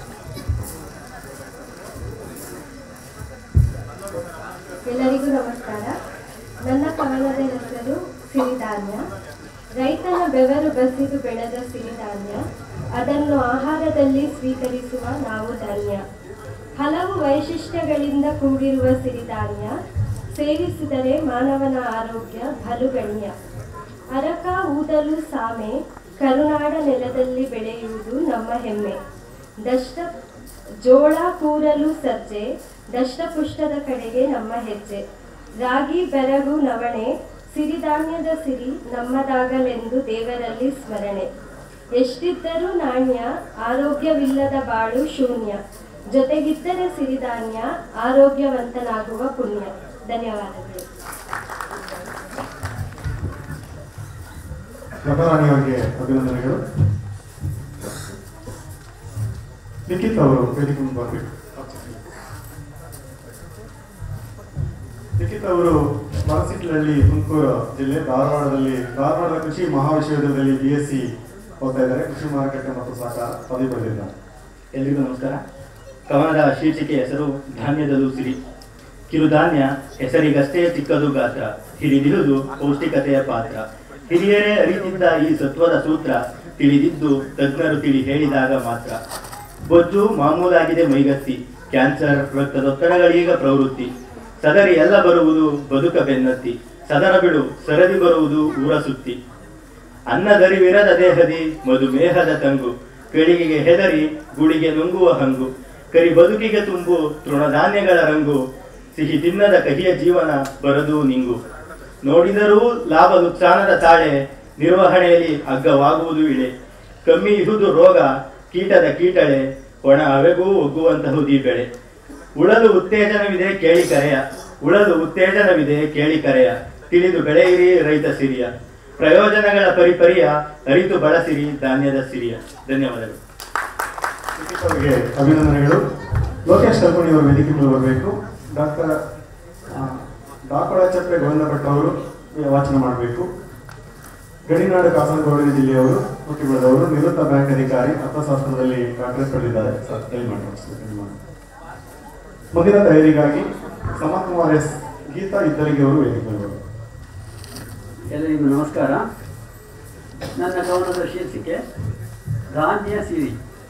ಎಲ್ಲರಿಗೂ ನಮಸ್ಕಾರ ನನ್ನ ಕವನದ ಹೆಸರು ಸಿರಿಧಾನ್ಯ ರೈತನ ಬೆವರು ಬಸಿದು ಬೆಳೆದ ಸಿರಿಧಾನ್ಯ ಅದನ್ನು ಆಹಾರದಲ್ಲಿ ಸ್ವೀಕರಿಸುವ ನಾವು ಧಾನ್ಯ ಹಲವು ವೈಶಿಷ್ಟ್ಯಗಳಿಂದ ಕೂಡಿರುವ ಸಿರಿಧಾನ್ಯ ಸೇವಿಸಿದರೆ ಮಾನವನ ಆರೋಗ್ಯ ಬಲು ಗಣ್ಯ ಅರಕ ಊದಲು ಸಾಮೆ ಕರುನಾಡ ನೆಲದಲ್ಲಿ ಬೆಳೆಯುವುದು ನಮ್ಮ ಹೆಮ್ಮೆ ದಷ್ಟ ಜೋಳ ಕೂರಲು ಸಜ್ಜೆ ದಷ್ಟಪುಷ್ಟದ ಕಡೆಗೆ ನಮ್ಮ ಹೆಜ್ಜೆ ರಾಗಿ ಬೆರಗು ನವಣೆ ಸಿರಿಧಾನ್ಯದ ಸಿರಿ ನಮ್ಮದಾಗಲೆಂದು ದೇವರಲ್ಲಿ ಸ್ಮರಣೆ ಎಷ್ಟಿದ್ದರೂ ನಾಣ್ಯ ಆರೋಗ್ಯವಿಲ್ಲದ ಬಾಳು ಶೂನ್ಯ ಜೊತೆಗಿದ್ದರೆ ಸಿರಿಧಾನ್ಯ ಆರೋಗ್ಯವಂತನಾಗುವ ಪುಣ್ಯ ಧನ್ಯವಾದಗಳು ಲತಾರಾಣಿ ಅವರಿಗೆ ಅಭಿನಂದನೆಗಳು ಲಿಖಿತ್ ಅವರು ವೇದಿಕೆ ಮುಂದೆ ಬರಬೇಕು ಲಿಖಿತ್ ಅವರು ಬಾರಸಿಟ್ಲಹಳ್ಳಿ ತುಮಕೂರು ಜಿಲ್ಲೆ ಧಾರವಾಡದಲ್ಲಿ ಧಾರವಾಡದ ಕೃಷಿ ಮಹಾವಿಶ್ವವಿದ್ಯಾಲಯದಲ್ಲಿ ಬಿ ಎಸ್ ಸಿ ಓದ್ತಾ ಇದ್ದಾರೆ ಕೃಷಿ ಮಾರುಕಟ್ಟೆ ಮತ್ತು ಸಹಕಾರ ಪದವಿ ಪಡೆದಿದ್ದಾರೆ ಎಲ್ರಿಗೂ ನಮಸ್ಕಾರ ಕವನದ ಶೀರ್ಷಿಕೆ ಹೆಸರು ಧಾನ್ಯದಲ್ಲೂ ಸಿರಿ ಕಿರುಧಾನ್ಯ ಹೆಸರಿಗಷ್ಟೇ ಚಿಕ್ಕದು ಗಾತ್ರ ಹಿರಿದಿರುವುದು ಪೌಷ್ಟಿಕತೆಯ ಪಾತ್ರ ಹಿರಿಯರೇ ಅರಿತಿದ್ದ ಈ ಸತ್ವದ ಸೂತ್ರ ತಿಳಿದಿದ್ದು ತಜ್ಞರು ತಿಳಿ ಹೇಳಿದಾಗ ಮಾತ್ರ ಬೊಜ್ಜು ಮಾಮೂಲಾಗಿದೆ ಮೈಗತ್ತಿ ಕ್ಯಾನ್ಸರ್ ರಕ್ತದೊತ್ತಡಗಳೀಗ ಪ್ರವೃತ್ತಿ ಸದರಿ ಎಲ್ಲ ಬರುವುದು ಬದುಕ ಬೆನ್ನತ್ತಿ ಸದರ ಬಿಡು ಸರದಿ ಬರುವುದು ಊರ ಸುತ್ತಿ ಅನ್ನದರಿವಿರದ ದೇಹದಿ ಮಧುಮೇಹದ ತಂಗು ಗಳಿಗೆ ಹೆದರಿ ಗುಡಿಗೆ ನುಂಗುವ ಹಂಗು ಕರಿ ಬದುಕಿಗೆ ತುಂಬು ತೃಣಧಾನ್ಯಗಳ ರಂಗು ಸಿಹಿ ತಿನ್ನದ ಕಹಿಯ ಜೀವನ ಬರದು ನಿಂಗು ನೋಡಿದರೂ ಲಾಭ ನುಕ್ಸಾನದ ತಾಳೆ ನಿರ್ವಹಣೆಯಲ್ಲಿ ಅಗ್ಗವಾಗುವುದು ಇಳೆ ಕಮ್ಮಿ ಇಹುದು ರೋಗ ಕೀಟದ ಕೀಟಳೆ ಒಣ ಅವೆಗೂ ಒಗ್ಗುವಂತಹುದಿ ಬೆಳೆ ಉಳಲು ಉತ್ತೇಜನವಿದೆ ಕೇಳಿ ಕರೆಯ ಉಳಲು ಉತ್ತೇಜನವಿದೆ ಕೇಳಿ ಕರೆಯ ತಿಳಿದು ಬೆಳೆಯಿರಿ ರೈತ ಸಿರಿಯ ಪ್ರಯೋಜನಗಳ ಪರಿಪರಿಯ ಅರಿತು ಬಳಸಿರಿ ಧಾನ್ಯದ ಸಿರಿಯ ಧನ್ಯವಾದಗಳು ಲಿಖಿತ್ ಅವರಿಗೆ ಅಭಿನಂದನೆಗಳು ಲೋಕೇಶ್ ಕಲ್ಪಣಿ ಅವರು ವೇದಿಕೆ ಮೇಲೆ ಬರಬೇಕು ಡಾಕ್ಟರ್ ಡಾಕೋಳ ಚಪ್ಪೆ ಗೋವಿಂದ ಭಟ್ ಅವರು ವಾಚನ ಮಾಡಬೇಕು ಗಡಿನಾಡು ಕಾಸರಗೋಡು ಜಿಲ್ಲೆಯವರು ಹುಟ್ಟಿ ಬೆಳೆದವರು ನಿವೃತ್ತ ಬ್ಯಾಂಕ್ ಅಧಿಕಾರಿ ಅರ್ಥಶಾಸ್ತ್ರದಲ್ಲಿ ಡಾಕ್ಟರೇಟ್ ಪಡೆದಿದ್ದಾರೆ ಸರ್ ಎಲ್ಲಿ ಮಾತಾಡ್ಸ್ಬೇಕು, ಎಲ್ಲಿ ಮಾಡಿ. ಮುಂದಿನ ತಯಾರಿಗಾಗಿ ಸಮತ್ ಕುಮಾರ್ ಎಸ್ ಗೀತಾ ಇದ್ದಲಿಗೆ ಅವರು ವೇದಿಕೆ ಮೇಲೆ ಬರಬೇಕು ಎಲ್ಲರಿಗೂ ನಮಸ್ಕಾರ ನನ್ನ ಕವನದ ಶೀರ್ಷಿಕೆ ಧಾನ್ಯ ಸಿರಿ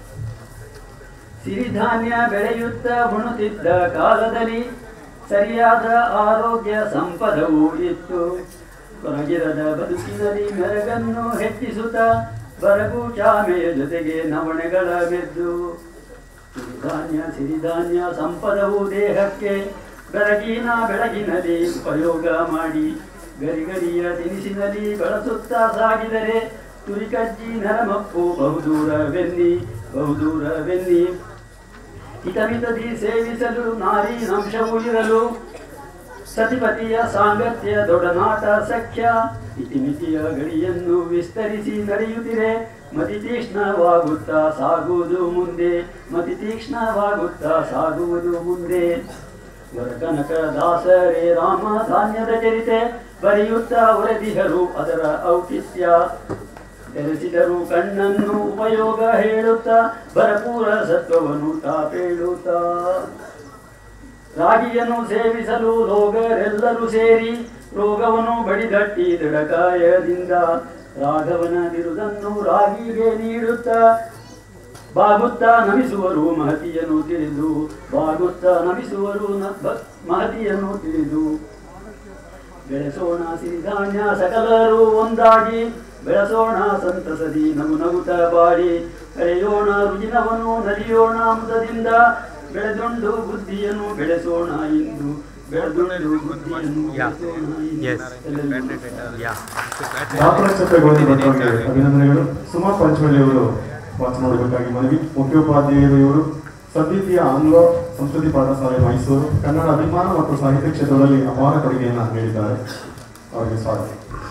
ಸಿರಿಧಾನ್ಯ ಬೆಳೆಯುತ್ತ ಉಣುತ್ತಿದ್ದ ಕಾಲದಲ್ಲಿ ಸರಿಯಾದ ಆರೋಗ್ಯ ಸಂಪದವೂ ಇತ್ತು ಕೊರಗಿರದ ಬದುಕಿನಲ್ಲಿ ಮೆರಗನ್ನು ಹೆಚ್ಚಿಸುತ್ತ ಬರಗು ಚಾಮೆಯ ಜೊತೆಗೆ ನವಣೆಗಳ ಮೆದ್ದು ಸಿರಿಧಾನ್ಯ ಸಿರಿಧಾನ್ಯ ಸಂಪದವು ದೇಹಕ್ಕೆ ಬೆಳಗಿನ ಬೆಳಗಿನಲ್ಲಿ ಉಪಯೋಗ ಮಾಡಿ ಗರಿಗರಿಯ ತಿನಿಸಿನಲ್ಲಿ ಬಳಸುತ್ತಾ ಸಾಗಿದರೆ ತುರಿಕಜ್ಜಿ ನರಮಪ್ಪು ಬಹುದೂರವೆನ್ನಿ ಬಹುದೂರವೆನ್ನಿ ಹಿತಮಿತದಿ ಸೇವಿಸಲು ನಾರೀನಂಶವೂ ಇರಲು ಸತಿಪತಿಯ ಸಾಂಗತ್ಯ ದೊಡನಾಟ ಸಖ್ಯ ಇತಿಮಿತಿಯ ಗಡಿಯನ್ನು ವಿಸ್ತರಿಸಿ ನಡೆಯುತ್ತಿರೆ ಮತಿ ತೀಕ್ಷ್ಣವಾಗುತ್ತಾ ಸಾಗುವುದು ಮುಂದೆ ಮತಿ ತೀಕ್ಷ್ಣವಾಗುತ್ತಾ ಸಾಗುವುದು ಮುಂದೆ ವರಕನಕ ದಾಸರೇ ರಾಮ ಧಾನ್ಯದ ಚರಿತೆ ಬರೆಯುತ್ತಾ ಒರೆದಿಹರು ಅದರ ಔಚಿತ್ಯ ತೆರೆಸಿದರು ಕಣ್ಣನ್ನು ಉಪಯೋಗ ಹೇಳುತ್ತಾ ಭರಪೂರ ಸತ್ವವನ್ನು ತಾಪೇಳುತ್ತಾ ರಾಗಿಯನ್ನು ಸೇವಿಸಲು ಲೋಗರೆಲ್ಲರೂ ಸೇರಿ ರೋಗವನ್ನು ಬಡಿದಟ್ಟಿ ದೃಢಕಾಯದಿಂದ ರಾಘವನ ಬಿರುದನ್ನು ರಾಗಿಗೆ ನೀಡುತ್ತಾ ಬಾಗುತ್ತಾ ನಮಿಸುವರು ಮಹತಿಯನ್ನು ತಿಳಿದು ಬಾಗುತ್ತಾ ನಮಿಸುವರು ನ- ಬ- ಮಹತಿಯನ್ನು ತಿಳಿದು ಬೆಳೆಸೋಣ ಸಿರಿಧಾನ್ಯ ಸಕಲರು ಒಂದಾಗಿ ಬೆಳೆಸೋಣ ಸಂತಸದಿ ನಗು ನಗುತ್ತ ಬಾಡಿ ಕಳೆಯೋಣ ರುಜಿನವನ್ನು ನಲಿಯೋಣ ಅಮೃತದಿಂದ ಬೆಳೆದುಂಡು ಬುದ್ಧಿಯನ್ನು ಬೆಳೆಸೋಣ ಇಂದು ಬೆಳೆದುಂಡು ಬುದ್ಧಿಯನ್ನು ಬೆಳೆಸೋಣ ಇಂದು. ಡಾಕ್ಟರ್ ಗೋವಿಂದ ಅಭಿನಂದನೆಗಳು ಸುಮಾ ಪಂಚವಳ್ಳಿ ಅವರು ಮಾತನಾಡಬೇಕಾಗಿ ಮನವಿ ಮುಖ್ಯೋಪಾಧ್ಯಾಯರು ಇವರು ಸದ್ವಿತೀಯ ಆಂಗ್ಲ ಸಂಸ್ಕೃತಿ ಪಾಠಶಾಲೆ ಮೈಸೂರು ಕನ್ನಡ ಅಭಿಮಾನ ಮತ್ತು ಸಾಹಿತ್ಯ ಕ್ಷೇತ್ರದಲ್ಲಿ ಅಪಾರ ಕೊಡುಗೆಯನ್ನು ನೀಡಿದ್ದಾರೆ ಅವರಿಗೆ ಸ್ವಾಗತ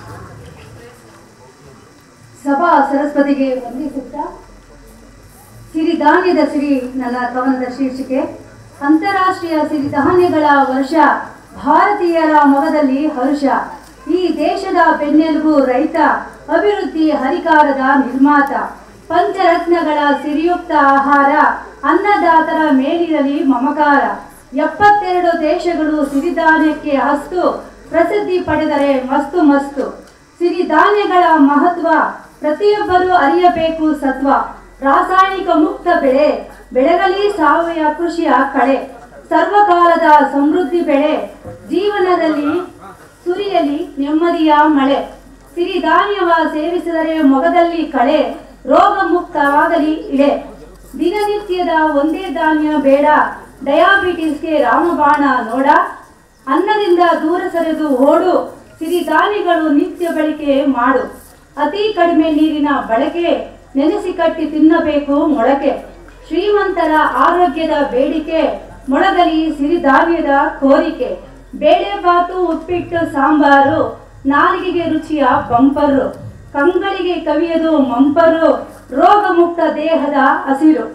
ಸಭಾ ಸರಸ್ವತಿಗೆ ವಂದಿಸುತ್ತಾ ಸಿರಿಧಾನ್ಯದ ಸಿರಿ ನನ್ನ ಕವನದ ಶೀರ್ಷಿಕೆ ಅಂತಾರಾಷ್ಟ್ರೀಯ ಸಿರಿಧಾನ್ಯಗಳ ವರ್ಷ ಭಾರತೀಯರ ಮೊಗದಲ್ಲಿ ಹರುಷ ಈ ದೇಶದ ಬೆನ್ನೆಲುಬು ರೈತ ಅಭಿವೃದ್ಧಿ ಹರಿಕಾರದ ನಿರ್ಮಾತ ಪಂಚರತ್ನಗಳ ಸಿರಿಯುಕ್ತ ಆಹಾರ ಅನ್ನದಾತರ ಮೇಲಿರಲಿ ಮಮಕಾರ ಎಪ್ಪತ್ತೆರಡು ದೇಶಗಳು ಸಿರಿಧಾನ್ಯಕ್ಕೆ ಹಸ್ತು ಪ್ರಸಿದ್ಧಿ ಪಡೆದರೆ ಮಸ್ತು ಮಸ್ತು ಸಿರಿಧಾನ್ಯಗಳ ಮಹತ್ವ ಪ್ರತಿಯೊಬ್ಬರೂ ಅರಿಯಬೇಕು ಸತ್ವ ರಾಸಾಯನಿಕ ಮುಕ್ತ ಬೆಳೆ ಬೆಳೆಗಲಿ ಸಾವಯವ ಕೃಷಿಯ ಕಳೆ ಸರ್ವಕಾಲದ ಸಮೃದ್ಧಿ ಬೆಳೆ ಜೀವನದಲ್ಲಿ ಸುರಿಯಲಿ ನೆಮ್ಮದಿಯ ಮಳೆ ಸಿರಿಧಾನ್ಯವ ಸೇವಿಸಿದರೆ ಮೊಗದಲ್ಲಿ ಕಳೆ ರೋಗ ಮುಕ್ತವಾಗಲಿ ಇಳೆ ದಿನನಿತ್ಯದ ಒಂದೇ ಧಾನ್ಯ ಬೇಡ ಡಯಾಬಿಟಿಸ್ಗೆ ರಾಮಬಾಣ ನೋಡ ಅನ್ನದಿಂದ ದೂರ ಸರಿದು ಓಡು ಸಿರಿಧಾನ್ಯಗಳು ನಿತ್ಯ ಬಳಕೆ ಮಾಡು ಅತಿ ಕಡಿಮೆ ನೀರಿನ ಬಳಕೆ ನೆನೆಸಿ ಕಟ್ಟಿ ತಿನ್ನಬೇಕು ಮೊಳಕೆ ಶ್ರೀಮಂತರ ಆರೋಗ್ಯದ ಬೇಡಿಕೆ ಮೊಳಗಲಿ ಸಿರಿಧಾನ್ಯದ ಕೋರಿಕೆ ಬೇಳೆಬಾತು ಉಪ್ಪಿಟ್ಟು ಸಾಂಬಾರು ನಾಲಿಗೆಗೆ ರುಚಿಯ ಬಂಪರು ಕಂಗಳಿಗೆ ಕವಿಯದು ಮಂಪರು ರೋಗ ಮುಕ್ತ ದೇಹದ ಹಸಿರು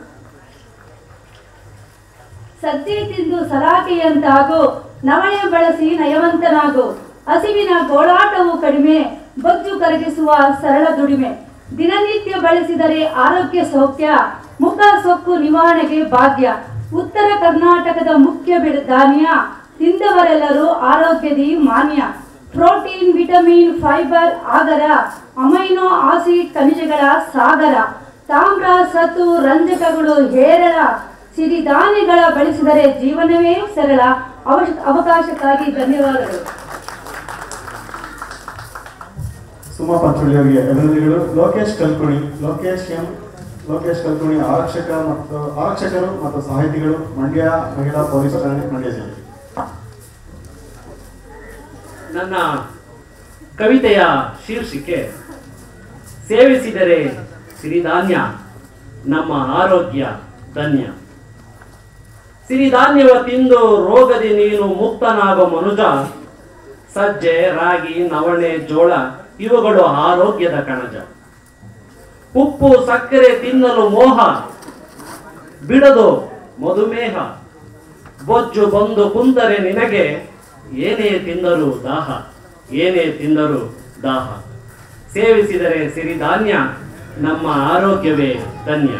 ಸಜ್ಜೆ ತಿಂದು ಸಲಾಕೆಯಂತಾಗು ನವಣೆ ಬಳಸಿ ನಯವಂತನಾಗು ಹಸಿವಿನ ಗೋಳಾಟವು ಕಡಿಮೆ ಬೊಜ್ಜು ಕರಗಿಸುವ ಸರಳ ದುಡಿಮೆ ದಿನನಿತ್ಯ ಬಳಸಿದರೆ ಆರೋಗ್ಯ ಸೌಖ್ಯ ಮುಖ ಸೊಕ್ಕು ನಿವಾರಣೆಗೆ ಭಾಗ್ಯ ಉತ್ತರ ಕರ್ನಾಟಕದ ಮುಖ್ಯ ಬೆಳೆ ಧಾನ್ಯ ತಿಂದವರೆಲ್ಲರೂ ಆರೋಗ್ಯದಿ ಮಾನ್ಯ ಪ್ರೋಟೀನ್ ವಿಟಮಿನ್ ಫೈಬರ್ ಆಗರ ಅಮೈನೋ ಆಸಿಡ್ ಖನಿಜಗಳ ಸಾಗರ ತಾಮ್ರ ಸತು ರಂಜಕಗಳು ಹೇರಳ ಸಿರಿಧಾನ್ಯಗಳ ಬಳಸಿದರೆ ಜೀವನವೇ ಸರಳ ಅವಶ ಅವಕಾಶಕ್ಕಾಗಿ ಧನ್ಯವಾದಗಳು ಸುಮಾ ಪಂಚವಳ್ಳಿ ಅವರಿಗೆ ಅಭಿನಂದನೆಗಳು ಲೋಕೇಶ್ ಕಲ್ಕುಣಿ ಲೋಕೇಶ್ ಎಂ ಲೋಕೇಶ್ ಕಲ್ಕುಣಿ ಆರಕ್ಷಕ ಮತ್ತು ಆರಕ್ಷಕರು ಮತ್ತು ಸಾಹಿತಿಗಳು ಮಂಡ್ಯ ಮಹಿಳಾ ಪೊಲೀಸ್ ಠಾಣೆ ಮಂಡ್ಯ ಜಿಲ್ಲೆ ನನ್ನ ಕವಿತೆಯ ಶೀರ್ಷಿಕೆ ಸೇವಿಸಿದರೆ ಸಿರಿಧಾನ್ಯ ನಮ್ಮ ಆರೋಗ್ಯ ಧನ್ಯ ಸಿರಿಧಾನ್ಯವ ತಿಂದು ರೋಗದಿ ನೀನು ಮುಕ್ತನಾಗೋ ಮನುಜ ಸಜ್ಜೆ ರಾಗಿ ನವಣೆ ಜೋಳ ಇವುಗಳು ಆರೋಗ್ಯದ ಕಣಜ ಉಪ್ಪು ಸಕ್ಕರೆ ತಿನ್ನಲು ಮೋಹ ಬಿಡದು ಮಧುಮೇಹ ಬೊಜ್ಜು ಬಂದು ಕುಂತರೆ ನಿನಗೆ ಏನೇ ತಿಂದರೂ ದಾಹ ಏನೇ ತಿಂದರೂ ದಾಹ ಸೇವಿಸಿದರೆ ಸಿರಿಧಾನ್ಯ ನಮ್ಮ ಆರೋಗ್ಯವೇ ಧನ್ಯ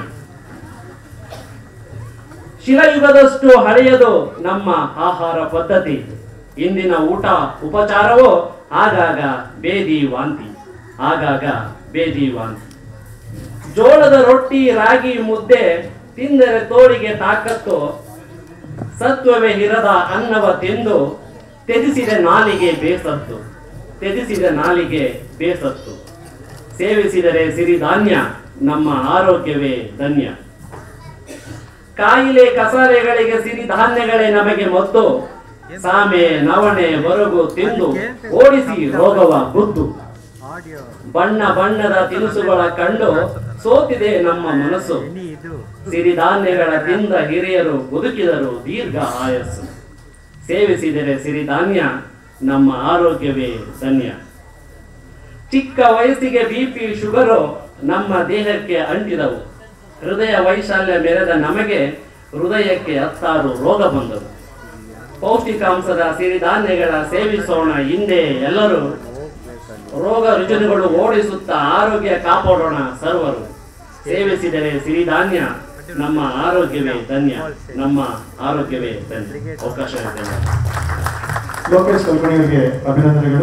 ಶಿರಯುಗದಷ್ಟು ಹಳೆಯದು ನಮ್ಮ ಆಹಾರ ಪದ್ಧತಿ ಇಂದಿನ ಊಟ ಉಪಚಾರವೋ ಆಗಾಗ ಬೇದಿ ವಾಂತಿ ಆಗಾಗ ಬೇದಿ ವಾಂತಿ ಜೋಳದ ರೊಟ್ಟಿ ರಾಗಿ ಮುದ್ದೆ ತಿಂದರೆ ತೋಳಿಗೆ ತಾಕತ್ತು ಸತ್ವವೇ ಇರದ ಅನ್ನವ ತಿಂದು ತ್ಯಜಿಸಿದ ನಾಲಿಗೆ ಬೇಸತ್ತು ತ್ಯಜಿಸಿದ ನಾಲಿಗೆ ಬೇಸತ್ತು ಸೇವಿಸಿದರೆ ಸಿರಿಧಾನ್ಯ ನಮ್ಮ ಆರೋಗ್ಯವೇ ಧನ್ಯ ಕಾಯಿಲೆ ಕಸಾಲೆಗಳಿಗೆ ಸಿರಿಧಾನ್ಯಗಳೇ ನಮಗೆ ಮದ್ದು ಸಾಮೆ ನವಣೆ ಬರಗು ತಿಂದು ಓಡಿಸಿ ರೋಗವ ಗುದ್ದು ಬಣ್ಣ ಬಣ್ಣದ ತಿನಿಸುಗಳ ಕಂಡು ಸೋತಿದೆ ನಮ್ಮ ಮನಸ್ಸು ಸಿರಿಧಾನ್ಯಗಳ ತಿಂದ ಹಿರಿಯರು ಬದುಕಿದರು ದೀರ್ಘ ಆಯಸ್ಸು ಸೇವಿಸಿದರೆ ಸಿರಿಧಾನ್ಯ ನಮ್ಮ ಆರೋಗ್ಯವೇ ಧನ್ಯ ಚಿಕ್ಕ ವಯಸ್ಸಿಗೆ ಬಿಪಿ ಶುಗರು ನಮ್ಮ ದೇಹಕ್ಕೆ ಅಂಟಿದವು ಹೃದಯ ವೈಶಾಲ್ಯ ಮೆರೆದ ನಮಗೆ ಹೃದಯಕ್ಕೆ ಹತ್ತಾರು ರೋಗ ಬಂದವು ಪೌಷ್ಟಿಕಾಂಶದ ಸಿರಿಧಾನ್ಯಗಳ ಸೇವಿಸೋಣ ಹಿಂದೆ ಎಲ್ಲರೂ ರೋಗ ರುಜಿನಗಳು ಓಡಿಸುತ್ತಾ ಆರೋಗ್ಯ ಕಾಪಾಡೋಣ ಸರ್ವರು ಸೇವಿಸಿದರೆ ಸಿರಿಧಾನ್ಯ ನಮ್ಮ ಆರೋಗ್ಯವೇ ಧನ್ಯ ನಮ್ಮ ಆರೋಗ್ಯವೇ ಧನ್ಯ ಅವಕಾಶ ಇದೆ ಲೋಕೇಶ್ ಕಲ್ಕುಣಿ ಅವರಿಗೆ ಅಭಿನಂದನೆಗಳು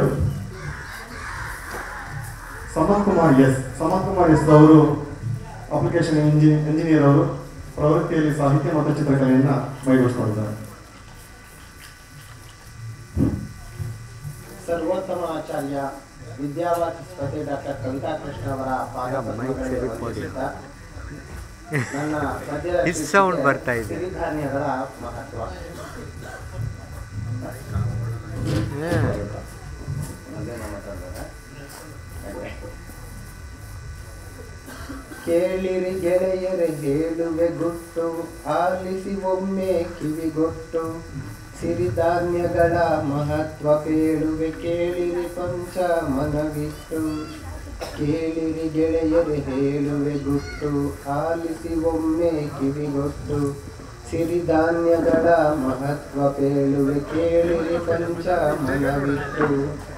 ಸಮನ್ ಕುಮಾರ್ ಎಸ್ ಸಮನ್ ಕುಮಾರ್ ಎಸ್ ಅವರು ಅಪ್ಲಿಕೇಶನ್ ಇಂಜಿ ಇಂಜಿನಿಯರ್ ಅವರು ಪ್ರವೃತ್ತಿಯಲ್ಲಿ ಸಾಹಿತ್ಯ ಮತ್ತು ಚಿತ್ರಕಲೆಯನ್ನು ಮೈಗೂಡಿಸಿಕೊಂಡಿದ್ದಾರೆ ಸರ್ವೋತ್ತಮ ಆಚಾರ್ಯ ವಿದ್ಯಾವಾಚಿ ಸ್ಪತಿ ಡಾಕ್ಟರ್ ಕವಿತಾ ಕೃಷ್ಣ ಅವರ ಪಾದ ಪದ್ಮಗಳಿಗೆ ವಂದಿಸುತ್ತಾ ನನ್ನ ಪದ್ಯದ ಇಷ್ಟ್ sound ಬರ್ತಾ ಇದೆ. ಸಿರಿಧಾನ್ಯಗಳ ಮಹತ್ವ ಮೊದಲೇ ಮಾತಾಡ್ಬೇಕಾ? ಕೇಳಿರಿ ಗೆಳೆಯರೆ ಹೇಳುವೆ ಗುಟ್ಟು ಆಲಿಸಿ ಒಮ್ಮೆ ಕಿವಿಗೊಟ್ಟು ಸಿರಿಧಾನ್ಯಗಳ ಮಹತ್ವ ಕೇಳುವೆ ಕೇಳಿರಿ ಕೊಂಚ ಮನವಿಟ್ಟು ಕೇಳಿರಿ ಗೆಳೆಯರೆ ಹೇಳುವೆ ಗುಟ್ಟು ಆಲಿಸಿ ಒಮ್ಮೆ ಕಿವಿಗೊಟ್ಟು ಸಿರಿಧಾನ್ಯಗಳ ಮಹತ್ವ ಕೇಳುವೆ ಕೇಳಿರಿ ಕೊಂಚ ಮನವಿಟ್ಟು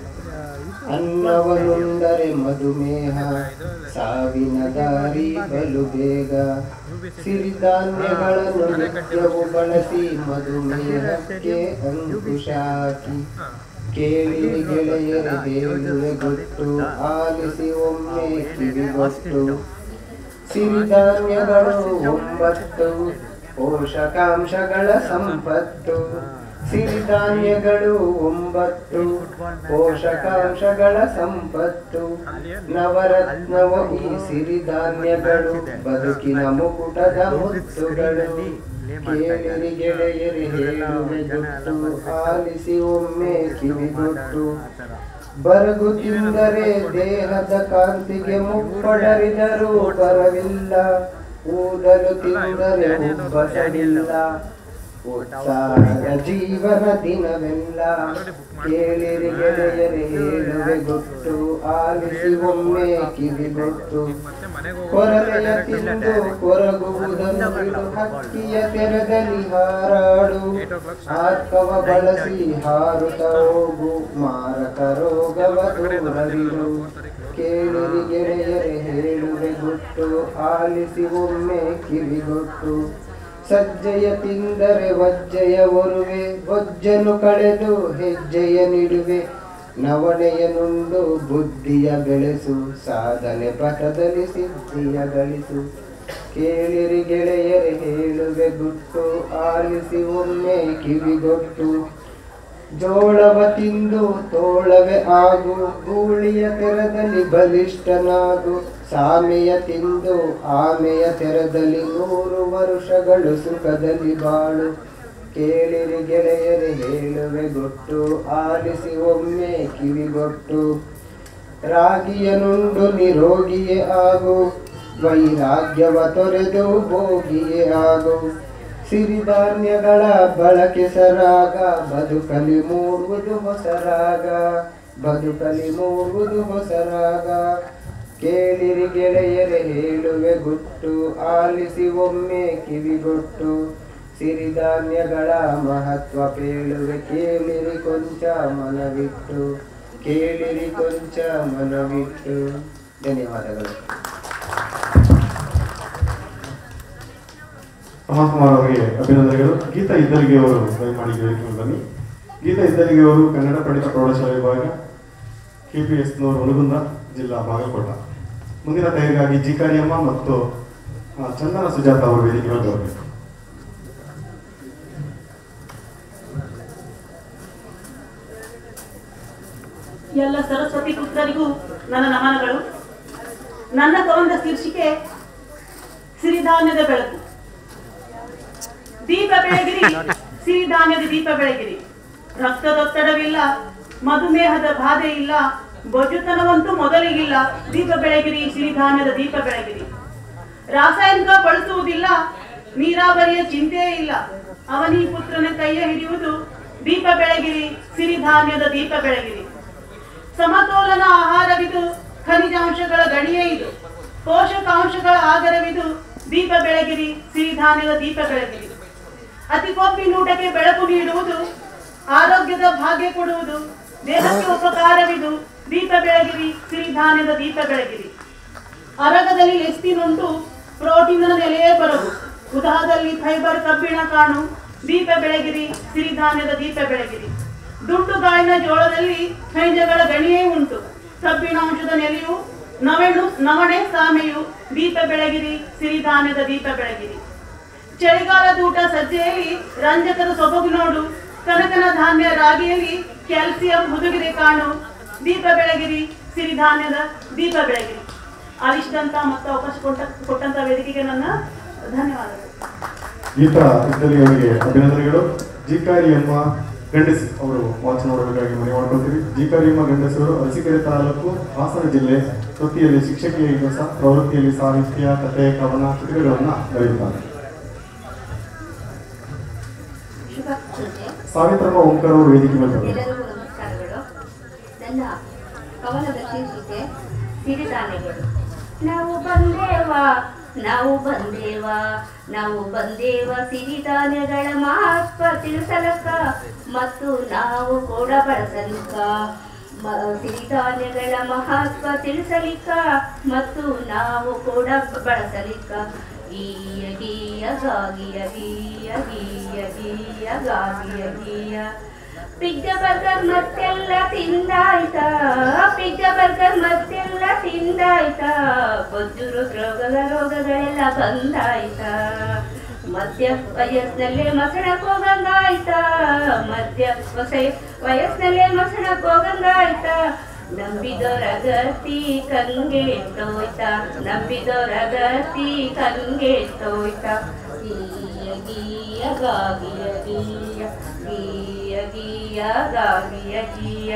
ಅನ್ನವನುಂಡರೆ ಮಧುಮೇಹ ಸಾವಿನ ದಾರಿ ಬಲು ಬೇಗ ಸಿರಿಧಾನ್ಯಗಳನ್ನು ನಿತ್ಯವು ಬಳಸಿ ಮಧುಮೇಹಕ್ಕೆ ಅಂಕುಶ ಹಾಕಿ ಕೇಳಿರಿ ಗೆಳೆಯರೆ ಹೇಳುವೆ ಗೊತ್ತು ಆಲಿಸಿ ಒಮ್ಮೆ ಕಿವಿಗೊಟ್ಟು ಸಿರಿಧಾನ್ಯಗಳು ಒಂಬತ್ತು ಪೋಷಕಾಂಶಗಳ ಸಂಪತ್ತು ಸಿರಿಧಾನ್ಯಗಳು ಒಂಬತ್ತು ಪೋಷಕಾಂಶಗಳ ಸಂಪತ್ತು ನವರತ್ನವ ಈ ಸಿರಿಧಾನ್ಯಗಳು ಬದುಕಿನ ಮುಕುಟದ ಮುತ್ತುಗಳು ಕೇಳಿರಿ ಗೆಳೆಯರಿ ಹೇಳುವೆ ಗೊತ್ತು ಆಲಿಸಿ ಒಮ್ಮೆ ಕಿವಿಗೊಟ್ಟು ಬರಗು ತಿಂದರೆ ದೇಹದ ಕಾಂತಿಗೆ ಮುಪ್ಪಡರಿದರೂ ಬರವಿಲ್ಲ ಊದಲು ತಿಂದರೆ ಉಬ್ಬಸವಿಲ್ಲ ಉತ್ಸಾಹದ ಜೀವನ ದಿನವೆಲ್ಲ ಕೇಳಿರಿ ಗೆಳೆಯರೆ ಹೇಳುವೆ ಗೊತ್ತು ಆಲಿಸಿ ಒಮ್ಮೆ ಕಿವಿಗೊಟ್ಟು ಕೊರಲೆಯ ತಿಂದು ಕೊರಗುವುದನ್ನು ಬಿಡು ಹಕ್ಕಿಯ ತೆರದಲ್ಲಿ ಹಾರಾಡು ಆರ್ಕವ ಬಳಸಿ ಹಾರುತ್ತ ಹೋಗು ಮಾರಕ ರೋಗವ ದೂರವಿರು ಕೇಳಿರಿ ಗೆಳೆಯರೆ ಹೇಳುವೆ ಗೊತ್ತು ಆಲಿಸಿ ಒಮ್ಮೆ ಕಿವಿಗೊಟ್ಟು ಸಜ್ಜೆಯ ತಿಂದರೆ ವಜ್ಜೆಯ ಒರುವೆ ಬೊಜ್ಜನು ಕಳೆದು ಹೆಜ್ಜೆಯ ನಿಡುವೆ ನವಣೆಯ ನುಂಡು ಬುದ್ಧಿಯ ಬೆಳೆಸು ಸಾಧನೆ ಪಥದಲ್ಲಿ ಸಿದ್ಧಿಯ ಗಳಿಸು ಕೇಳಿರಿ ಗೆಳೆಯರೆ ಹೇಳುವೆ ಗುಟ್ಟು ಆಲಿಸಿ ಒಮ್ಮೆ ಕಿವಿಗೊಟ್ಟು ಜೋಳವ ತಿಂದು ತೋಳವೆ ಆಗು ಗೂಳಿಯ ತೆರದಲ್ಲಿ ಬಲಿಷ್ಠನಾಗು ಸಾಮೆಯ ತಿಂದು ಆಮೆಯ ತೆರದಲ್ಲಿ ನೂರು ವರುಷಗಳು ಸುಖದಲ್ಲಿ ಬಾಳು ಕೇಳಿರಿ ಗೆಳೆಯರೆ ಹೇಳುವೆ ಗೊಟ್ಟು ಆಲಿಸಿ ಒಮ್ಮೆ ಕಿವಿಗೊಟ್ಟು ರಾಗಿಯ ನುಂಡು ನಿರೋಗಿಯೇ ಆಗು ವೈರಾಗ್ಯವ ತೊರೆದು ಭೋಗಿಯೇ ಆಗು ಸಿರಿಧಾನ್ಯಗಳ ಬಳಕೆ ಸರಾಗ ಬದುಕಲಿ ಮೂಡುವುದು ಹೊಸರಾಗ ಬದುಕಲಿ ಮೂಡುವುದು ಹೊಸರಾಗ ಕೇಳಿರಿ ಗೆಳೆಯರೆ ಹೇಳುವೆ ಗುಟ್ಟು ಆಲಿಸಿ ಒಮ್ಮೆ ಕಿವಿಗೊಟ್ಟು ಸಿರಿಧಾನ್ಯಗಳ ಮಹತ್ವ ಕೇಳುವೆ ಕೇಳಿರಿ ಕೊಂಚ ಮನವಿಟ್ಟು ಕೇಳಿರಿ ಕೊಂಚ ಮನವಿಟ್ಟು ಧನ್ಯವಾದಗಳು ಮಹಾತ್ಮಾರ್ ಅವರಿಗೆ ಅಭಿನಂದನೆಗಳು ಗೀತಾ ಇದ್ದಲಿಗೆ ಅವರು ದಯಮಾಡಿ ವೇದಿಕೆ ಬನ್ನಿ ಗೀತಾ ಇದ್ದಲಿಗೆ ಅವರು ಕನ್ನಡ ಪಂಡಿತ ಪ್ರೌಢಶಾಲೆ ವಿಭಾಗ ಕೆಪಿಎಸ್ನವರು ಹುಣಗುಂದ ಜಿಲ್ಲಾ ಬಾಗಲಕೋಟ ಮುಂದಿನ ತಯಾರಿಗಾಗಿ ಜಿ ಕಾಳಿಯಮ್ಮ ಮತ್ತು ಆ, ಚಂದನ ಸುಜಾತ ಅವರು ವೇದಿಕೆ ಮೇಲೆ ಬರಬೇಕು ಎಲ್ಲ ಸರಸ್ವತಿ ಪುತ್ರರಿಗೂ ನನ್ನ ನಮನಗಳು ನನ್ನ ಕವನದ ಶೀರ್ಷಿಕೆ ಸಿರಿಧಾನ್ಯದ ಬೆಳಕು ದೀಪ ಬೆಳಗಿರಿ ಸಿರಿಧಾನ್ಯದ ದೀಪ ಬೆಳಗಿರಿ ರಕ್ತದೊತ್ತಡವಿಲ್ಲ ಮಧುಮೇಹದ ಬಾಧೆ ಇಲ್ಲ ಬೊಜ್ಜುತನವಂತೂ ಮೊದಲಿಗಿಲ್ಲ ದೀಪ ಬೆಳಗಿರಿ ಸಿರಿಧಾನ್ಯದ ದೀಪ ಬೆಳಗಿರಿ ರಾಸಾಯನಿಕ ಬಳಸುವುದಿಲ್ಲ ನೀರಾವರಿಯ ಚಿಂತೆ ಇಲ್ಲ ಅವನಿ ಪುತ್ರನ ಕೈಯ ಹಿಡಿಯುವುದು ದೀಪ ಬೆಳಗಿರಿ ಸಿರಿಧಾನ್ಯದ ದೀಪ ಬೆಳಗಿರಿ ಸಮತೋಲನ ಆಹಾರವಿದು ಖನಿಜಾಂಶಗಳ ಗಣಿಯೇ ಇದು ಪೋಷಕಾಂಶಗಳ ಆಗರವಿದು ದೀಪ ಬೆಳಗಿರಿ ಸಿರಿಧಾನ್ಯದ ದೀಪ ಬೆಳಗಿರಿ ಅತಿ ಕೊಬ್ಬಿನೂಟಕ್ಕೆ ಬೆಳಕು ನೀಡುವುದು ಆರೋಗ್ಯದ ಭಾಗ್ಯ ಕೊಡುವುದು ದೇಹಕ್ಕೆ ಉಪಕಾರವಿದು ದೀಪ ಬೆಳಗಿರಿ ಸಿರಿಧಾನ್ಯದ ದೀಪ ಬೆಳಗಿರಿ ಅರಗದಲ್ಲಿ ಲೆಸ್ತಿನುಂಟು ಪ್ರೋಟೀನ್ನ ನೆಲೆಯೇ ಬರವು ಉದಾಹದಲ್ಲಿ ಫೈಬರ್ ಕಬ್ಬಿಣ ಕಾಣು ದೀಪ ಬೆಳಗಿರಿ ಸಿರಿಧಾನ್ಯದ ದೀಪ ಬೆಳಗಿರಿ ದುಂಡು ಗಾಳಿನ ಜೋಳದಲ್ಲಿ ಖನಿಜಗಳ ಗಣಿಯೇ ಉಂಟು ಕಬ್ಬಿಣಾಂಶದ ನೆಲೆಯು ನವಣು ನವಣೆ ಸಾಮೆಯು ದೀಪ ಬೆಳಗಿರಿ ಸಿರಿಧಾನ್ಯದ ದೀಪ ಬೆಳಗಿರಿ ಚಳಿಗಾಲದ ಊಟ ಸಜ್ಜೆಯಲ್ಲಿ ರಂಜಕದ ಸೊಬಗು ನೋಡು ಕನಕನ ಧಾನ್ಯ ರಾಗಿಯಲ್ಲಿ ಕ್ಯಾಲ್ಸಿಯಂ ಹುದುಗಿದೆ ಕಾಣು ದೀಪ ಬೆಳಗಿರಿ ಸಿರಿಧಾನ್ಯದ ದೀಪ ಬೆಳಗಿರಿ ಅರಿಷ್ಟಂತ ಮತ್ತು ಅವಕಾಶ ಕೊಟ್ಟ ಕೊಟ್ಟಂತ ವೇದಿಕೆಗೆ ನನ್ನ ಧನ್ಯವಾದಗಳು ಗೀತಾ ಇದ್ದಲಿ ಅವರಿಗೆ ಅಭಿನಂದನೆಗಳು ಜಿಕಾರಿಯಮ್ಮ ಗಂಡಸಿ ಅವರು ವಾಚನ ಮಾಡಬೇಕಾಗಿ ಮನೆ ಮಾಡ್ಕೊಳ್ತೀವಿ ಜಿಕಾರಿಯಮ್ಮ ಗಂಡಸರು ಅರಸೀಕೆರೆ ತಾಲೂಕು ಹಾಸನ ಜಿಲ್ಲೆ ವೃತ್ತಿಯಲ್ಲಿ ಶಿಕ್ಷಕಿಯ ಕೆಲಸ ಪ್ರವೃತ್ತಿಯಲ್ಲಿ ಸಾಹಿತ್ಯ ಕಥೆ ಕವನ ಚಿತ್ರಗಳನ್ನು ಬರೆಯುತ್ತಾರೆ ಶುಭ ಸಂಜೆ ಸಾವಿತ್ರಮ್ಮ ಓಂಕಾರ ಅವರು ವೇದಿಕೆ ಮೇಲೆ ಬರಬೇಕು. ಎಲ್ಲರಿಗೂ ನಮಸ್ಕಾರಗಳು ನನ್ನ ಕವನದ ಶೀರ್ಷಿಕೆ ಸಿರಿಧಾನ್ಯಗಳು ನಾವು ಬಂದೇವ ನಾವು ಬಂದೇವ ನಾವು ಬಂದೇವ ಸಿರಿಧಾನ್ಯಗಳ ಮಹತ್ವ ತಿಳಿಸಲಕ್ಕ ಮತ್ತು ನಾವು ಕೂಡ ಬಳಸಲಿಕ್ಕ ಮ- ಸಿರಿಧಾನ್ಯಗಳ ಮಹತ್ವ ತಿಳಿಸಲಿಕ್ಕ ಮತ್ತು ನಾವು ಕೂಡ ಬಳಸಲಿಕ್ಕ ಗೀಯ ಗೀಯ ಗಾಗಿಯ ಗೀಯ ಗೀಯ ಗೀಯ ಗಾಗಿಯ ಗೀಯ ಪಿಜ್ಜಾ ಬರ್ಗರ್ ಮತ್ತೆಲ್ಲ ತಿಂದಾಯ್ತಾ ಪಿಜ್ಜಾ ಬರ್ಗರ್ ಮತ್ತೆಲ್ಲ ತಿಂದಾಯ್ತಾ ಬೊಜ್ಜು ರೋಗದ ರೋಗಗಳೆಲ್ಲ ಬಂದಾಯ್ತಾ ಮಧ್ಯ ವಯಸ್ಸಿನಲ್ಲೇ ಮಸಣಕ್ ಹೋಗಂಗಾಯ್ತಾ ಮಧ್ಯ ವಸೆ ವಯಸ್ಸಿನಲ್ಲೇ ಮಸಣಕ್ ಹೋಗಂಗಾಯ್ತಾ ನಂಬಿದೊರ ಗತಿ ಕಂಗೆ ತೋಯ್ತಾ ನಂಬಿದೊರ ಗತಿ ಕಂಗೆ ತೋಯ್ತಾ ಗೀಯ ಗೀಯ ಗಾಗಿಯ ಗೀಯ ಗೀಯ ಗೀಯ ಗಾಗಿಯ ಗೀಯ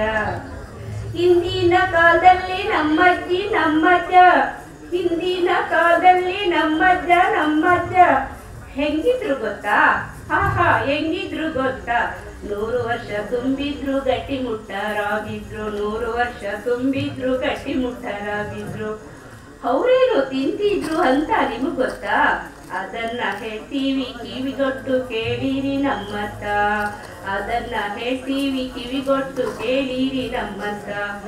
ಹಿಂದಿನ ಕಾಲದಲ್ಲಿ ನಮ್ಮಜ್ಜಿ ನಮ್ಮಜ್ಜ ಹಿಂದಿನ ಕಾಲದಲ್ಲಿ ನಮ್ಮಜ್ಜ ನಮ್ಮಜ್ಜ ಹೆಂಗಿದ್ರು ಗೊತ್ತಾ ಹಾ ಹಾ ಹೆಂಗಿದ್ರು ಗೊತ್ತಾ ನೂರು ವರ್ಷ ತುಂಬಿದ್ರು ಗಟ್ಟಿ ಮುಟ್ಟರಾಗಿದ್ರು ನೂರು ವರ್ಷ ತುಂಬಿದ್ರು ಗಟ್ಟಿ ಮುಟ್ಟರಾಗಿದ್ರು ಅವರೇನು ತಿಂತಿದ್ರು ಅಂತ ನಿಮಗ್ ಗೊತ್ತಾ ಅದನ್ನ ಹೇಳ್ತೀವಿ ಕಿವಿಗೊಟ್ಟು ಕೇಳಿರಿ ನಮ್ಮತ್ತ ಅದನ್ನ ಹೇಳ್ತೀವಿ ಕಿವಿಗೊಟ್ಟು ಕೇಳಿರಿ ನಮ್ಮತ್ತ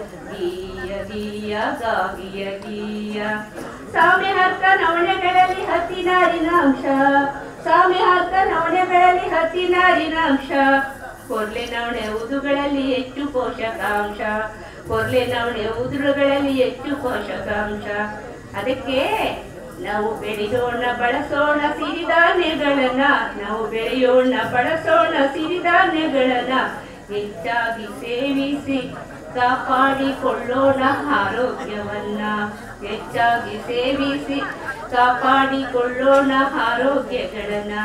ಗೀಯ ಗೀಯ ಗಾಗಿಯ ಗೀಯ ಸಾಮೆ ಹರ್ಕ ನವಣೆಗಳಲ್ಲಿ ಹತ್ತಿನಾರಿನ ಅಂಶ ಸಾಮೆ ಹರ್ಕ ನವಣೆಗಳಲ್ಲಿ ಹತ್ತಿನಾರಿನ ಅಂಶ ಕೊರ್ಲೆ ನವಣೆ ಉದುಗಳಲ್ಲಿ ಹೆಚ್ಚು ಪೋಷಕಾಂಶ ಕೊರ್ಲೆ ನವಣೆ ಉದುರುಗಳಲ್ಲಿ ಹೆಚ್ಚು ಪೋಷಕಾಂಶ ಅದಕ್ಕೆ ನಾವು ಬೆಳೆಯೋಣ ಬಳಸೋಣ ಸಿರಿಧಾನ್ಯಗಳನ್ನ ನಾವು ಬೆಳೆಯೋಣ ಬಳಸೋಣ ಸಿರಿಧಾನ್ಯಗಳನ್ನ ಹೆಚ್ಚಾಗಿ ಸೇವಿಸಿ ಕಾಪಾಡಿಕೊಳ್ಳೋಣ ಆರೋಗ್ಯವನ್ನ ಹೆಚ್ಚಾಗಿ ಸೇವಿಸಿ ಕಾಪಾಡಿಕೊಳ್ಳೋಣ ಆರೋಗ್ಯಗಳನ್ನ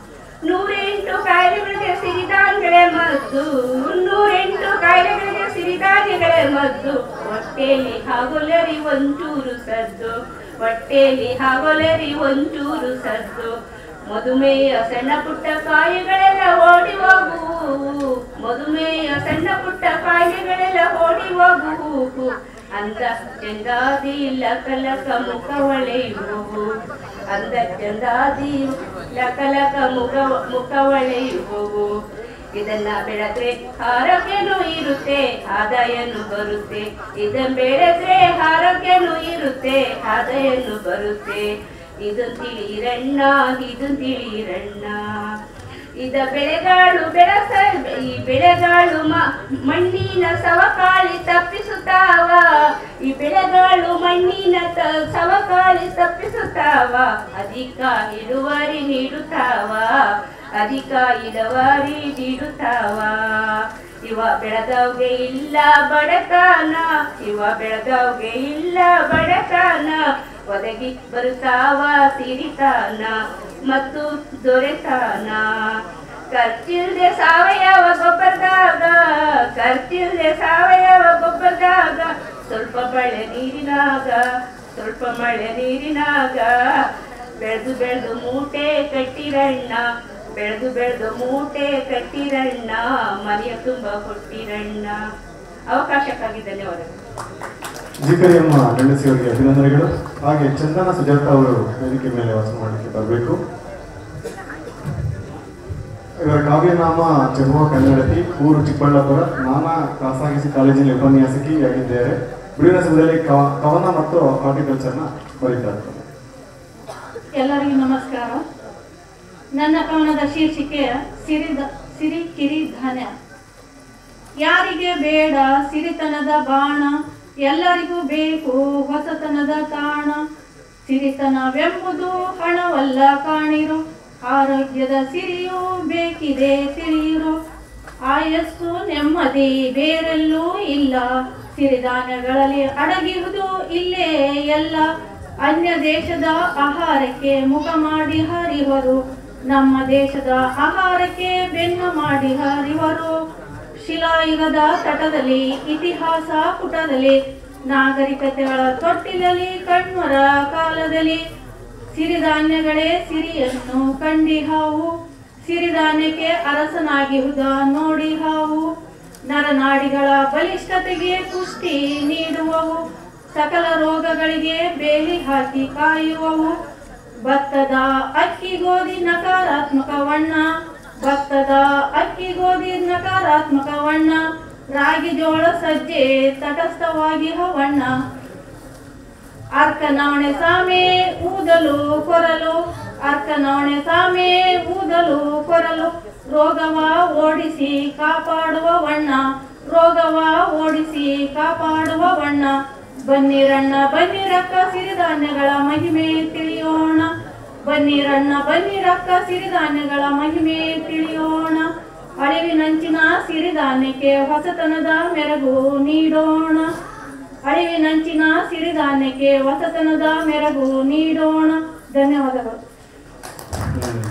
ನೂರೆಂಟು ಕಾಯಿಲೆಗಳಿಗೆ ಸಿರಿಧಾನ್ಯಗಳೇ ಮದ್ದು ನೂರೆಂಟು ಕಾಯಿಲೆಗಳಿಗೆ ಸಿರಿಧಾನ್ಯಗಳೇ ಮದ್ದು ಹೊಟ್ಟೆಯಲ್ಲಿ ಹಾಗೊಲರಿ ಒಂಚೂರು ಸದ್ದು ಹೊಟ್ಟೆಯಲ್ಲಿ ಹಾಗೊಲರಿ ಒಂಚೂರು ಸದ್ದು ಮಧುಮೇಹ ಸಣ್ಣ ಪುಟ್ಟ ಕಾಯಿಲೆಗಳೆಲ್ಲ ಓಡಿ ಹೋಗುವು ಮಧುಮೇಹ ಸಣ್ಣ ಪುಟ್ಟ ಕಾಯಿಲೆಗಳೆಲ್ಲ ಓಡಿ ಹೋಗುವು ಅಂದ ಚಂದಾದಿ ಲಕಲಕ ಮುಖ ಹೊಳೆಯುವು ಅಂದ ಚಂದಾದಿ ಲಕಲಕ ಮುಖ ಮುಖ ಹೊಳೆಯುವು ಇದನ್ನ ಬೆಳೆದ್ರೆ ಆರೋಗ್ಯನೂ ಇರುತ್ತೆ ಆದಾಯನೂ ಬರುತ್ತೆ ಇದನ್ನ ಬೆಳೆದ್ರೆ ಆರೋಗ್ಯನೂ ಇರುತ್ತೆ ಆದಾಯನೂ ಬರುತ್ತೆ ಇದು ತಿಳಿರಣ್ಣ ಇದು ತಿಳಿರಣ್ಣ ಇದ ಬೆಳೆಗಾಳು ಬೆಳಸ ಈ ಬೆಳೆಗಾಳು ಮ- ಮಣ್ಣಿನ ಸವಕಾಳಿ ತಪ್ಪಿಸುತ್ತಾವ ಈ ಬೆಳೆಗಾಳು ಮಣ್ಣಿನ ತ ಸವಕಾಳಿ ತಪ್ಪಿಸುತ್ತಾವ ಅಧಿಕ ಇಳುವರಿ ನೀಡುತ್ತಾವ ಅಧಿಕ ಇಳುವರಿ ನೀಡುತ್ತಾವ ಇವ ಬೆಳೆದವ್ಗೆ ಇಲ್ಲ ಬಡತನ ಇವ ಬೆಳೆದವ್ಗೆ ಇಲ್ಲ ಬಡತನ ಒದಗಿ ಬರುತ್ತಾವ ಸಿರಿತಾನ ಮತ್ತು ದೊರೆತಾನ ಖರ್ಚಿಲ್ದೆ ಸಾವಯವ ಗೊಬ್ಬರದಾಗ ಖರ್ಚಿಲ್ದೆ ಸಾವಯವ ಗೊಬ್ಬರದಾಗ ಸ್ವಲ್ಪ ಮಳೆ ನೀರಿನಾಗ ಸ್ವಲ್ಪ ಮಳೆ ನೀರಿನಾಗ ಬೆಳೆದು ಬೆಳೆದು ಮೂಟೆ ಕಟ್ಟಿರಣ್ಣ ಬೆಳೆದು ಬೆಳೆದು ಮೂಟೆ ಕಟ್ಟಿರಣ್ಣ ಮನೆಯ ತುಂಬ ಕೊಟ್ಟಿರಣ್ಣ ಅವಕಾಶಕ್ಕಾಗಿ ಧನ್ಯವಾದಗಳು ಜಿಕರಿಯಮ್ಮ ಗಂಡಸಿ ಅವರಿಗೆ ಅಭಿನಂದನೆಗಳು ಹಾಗೆ ಚಂದನ ಸುಜಾತ ಅವರು ವೇದಿಕೆ ಮೇಲೆ ವಾಸ ಮಾಡಲಿಕ್ಕೆ ಬರಬೇಕು ಇವರ ಕಾವ್ಯನಾಮ ಚೆಮ್ಮುವ ಕನ್ನಡತಿ ಊರು ಚಿಕ್ಕಬಳ್ಳಾಪುರ ನಾನಾ ಖಾಸಗಿ ಕಾಲೇಜಿನ ಉಪನ್ಯಾಸಕಿಯಾಗಿದ್ದಾರೆ ಬಿಡುವಿನ ಸಮಯದಲ್ಲಿ ಕವ- ಕವನ ಮತ್ತು ಹಾರ್ಟಿಕಲ್ಚರ್ನ ಬರೀತಾ ಇರ್ತಾರೆ ಎಲ್ಲರಿಗೂ ನಮಸ್ಕಾರ ನನ್ನ ಕವನದ ಶೀರ್ಷಿಕೆ ಸಿರಿದ ಸಿರಿ ಕಿರಿ ಧಾನ್ಯ ಯಾರಿಗೆ ಬೇಡ ಸಿರಿತನದ ಬಾಣ ಎಲ್ಲರಿಗೂ ಬೇಕು ಹೊಸತನದ ತಾಣ ಸಿರಿತನವೆಂಬುದು ಹಣವಲ್ಲ ಕಾಣಿರು ಆರೋಗ್ಯದ ಸಿರಿಯು ಬೇಕಿದೆ ತಿಳಿಯಿರು ಆಯಸ್ಸು ನೆಮ್ಮದಿ ಬೇರೆಲ್ಲೂ ಇಲ್ಲ ಸಿರಿಧಾನ್ಯಗಳಲ್ಲಿ ಅಡಗಿರುವುದು ಇಲ್ಲೇ ಎಲ್ಲ ಅನ್ಯ ದೇಶದ ಆಹಾರಕ್ಕೆ ಮುಖ ಮಾಡಿ ಹರಿವರು ನಮ್ಮ ದೇಶದ ಆಹಾರಕ್ಕೆ ಬೆನ್ನು ಮಾಡಿ ಹರಿವರು ಶಿಲಾಯುಗದ ತಟದಲ್ಲಿ ಇತಿಹಾಸ ಪುಟದಲ್ಲಿ ನಾಗರಿಕತೆಗಳ ತೊಟ್ಟಿಲಲ್ಲಿ ಕಣ್ಮರ ಕಾಲದಲ್ಲಿ ಸಿರಿಧಾನ್ಯಗಳೇ ಸಿರಿಯನ್ನು ಕಂಡಿ ಹಾವು ಸಿರಿಧಾನ್ಯಕ್ಕೆ ಅರಸನಾಗಿಹುದ ನೋಡಿ ಹಾವು ನರನಾಡಿಗಳ ಬಲಿಷ್ಠತೆಗೆ ಪುಷ್ಟಿ ನೀಡುವವು ಸಕಲ ರೋಗಗಳಿಗೆ ಬೇಲಿ ಹಾಕಿ ಕಾಯುವವು ಭತ್ತದ ಅಕ್ಕಿ ಗೋಧಿ ನಕಾರಾತ್ಮಕ ವಣ್ಣ ಭತ್ತದ ಅಕ್ಕಿ ಗೋಧಿ ನಕಾರಾತ್ಮಕ ವಣ್ಣ ರಾಗಿ ಜೋಳ ಸಜ್ಜೆ ತಟಸ್ಥವಾಗಿ ಹವಣ್ಣ ಅರ್ಕನವಣೆ ಸಾಮೆ ಊದಲು ಕೊರಲು ಅರ್ಕನವಣೆ ಸಾಮೆ ಊದಲು ಕೊರಲು ರೋಗವ ಓಡಿಸಿ ಕಾಪಾಡುವ ವಣ್ಣ ರೋಗವ ಓಡಿಸಿ ಕಾಪಾಡುವ ವಣ್ಣ ಬನ್ನಿರಣ್ಣ ಬನ್ನಿರಕ್ಕ ಸಿರಿಧಾನ್ಯಗಳ ಮಹಿಮೆ ತಿಳಿಯೋಣ ಬನ್ನಿರಣ್ಣ ಬನ್ನಿರಕ್ಕ ಸಿರಿಧಾನ್ಯಗಳ ಮಹಿಮೆ ತಿಳಿಯೋಣ ಅಳಿವಿನಂಚಿನ ಸಿರಿಧಾನ್ಯಕ್ಕೆ ಹೊಸತನದ ಮೆರಗು ನೀಡೋಣ ಅಳಿವಿನಂಚಿನ ಸಿರಿಧಾನ್ಯಕ್ಕೆ ಹೊಸತನದ ಮೆರಗು ನೀಡೋಣ ಧನ್ಯವಾದಗಳು ಹ್ಮ್.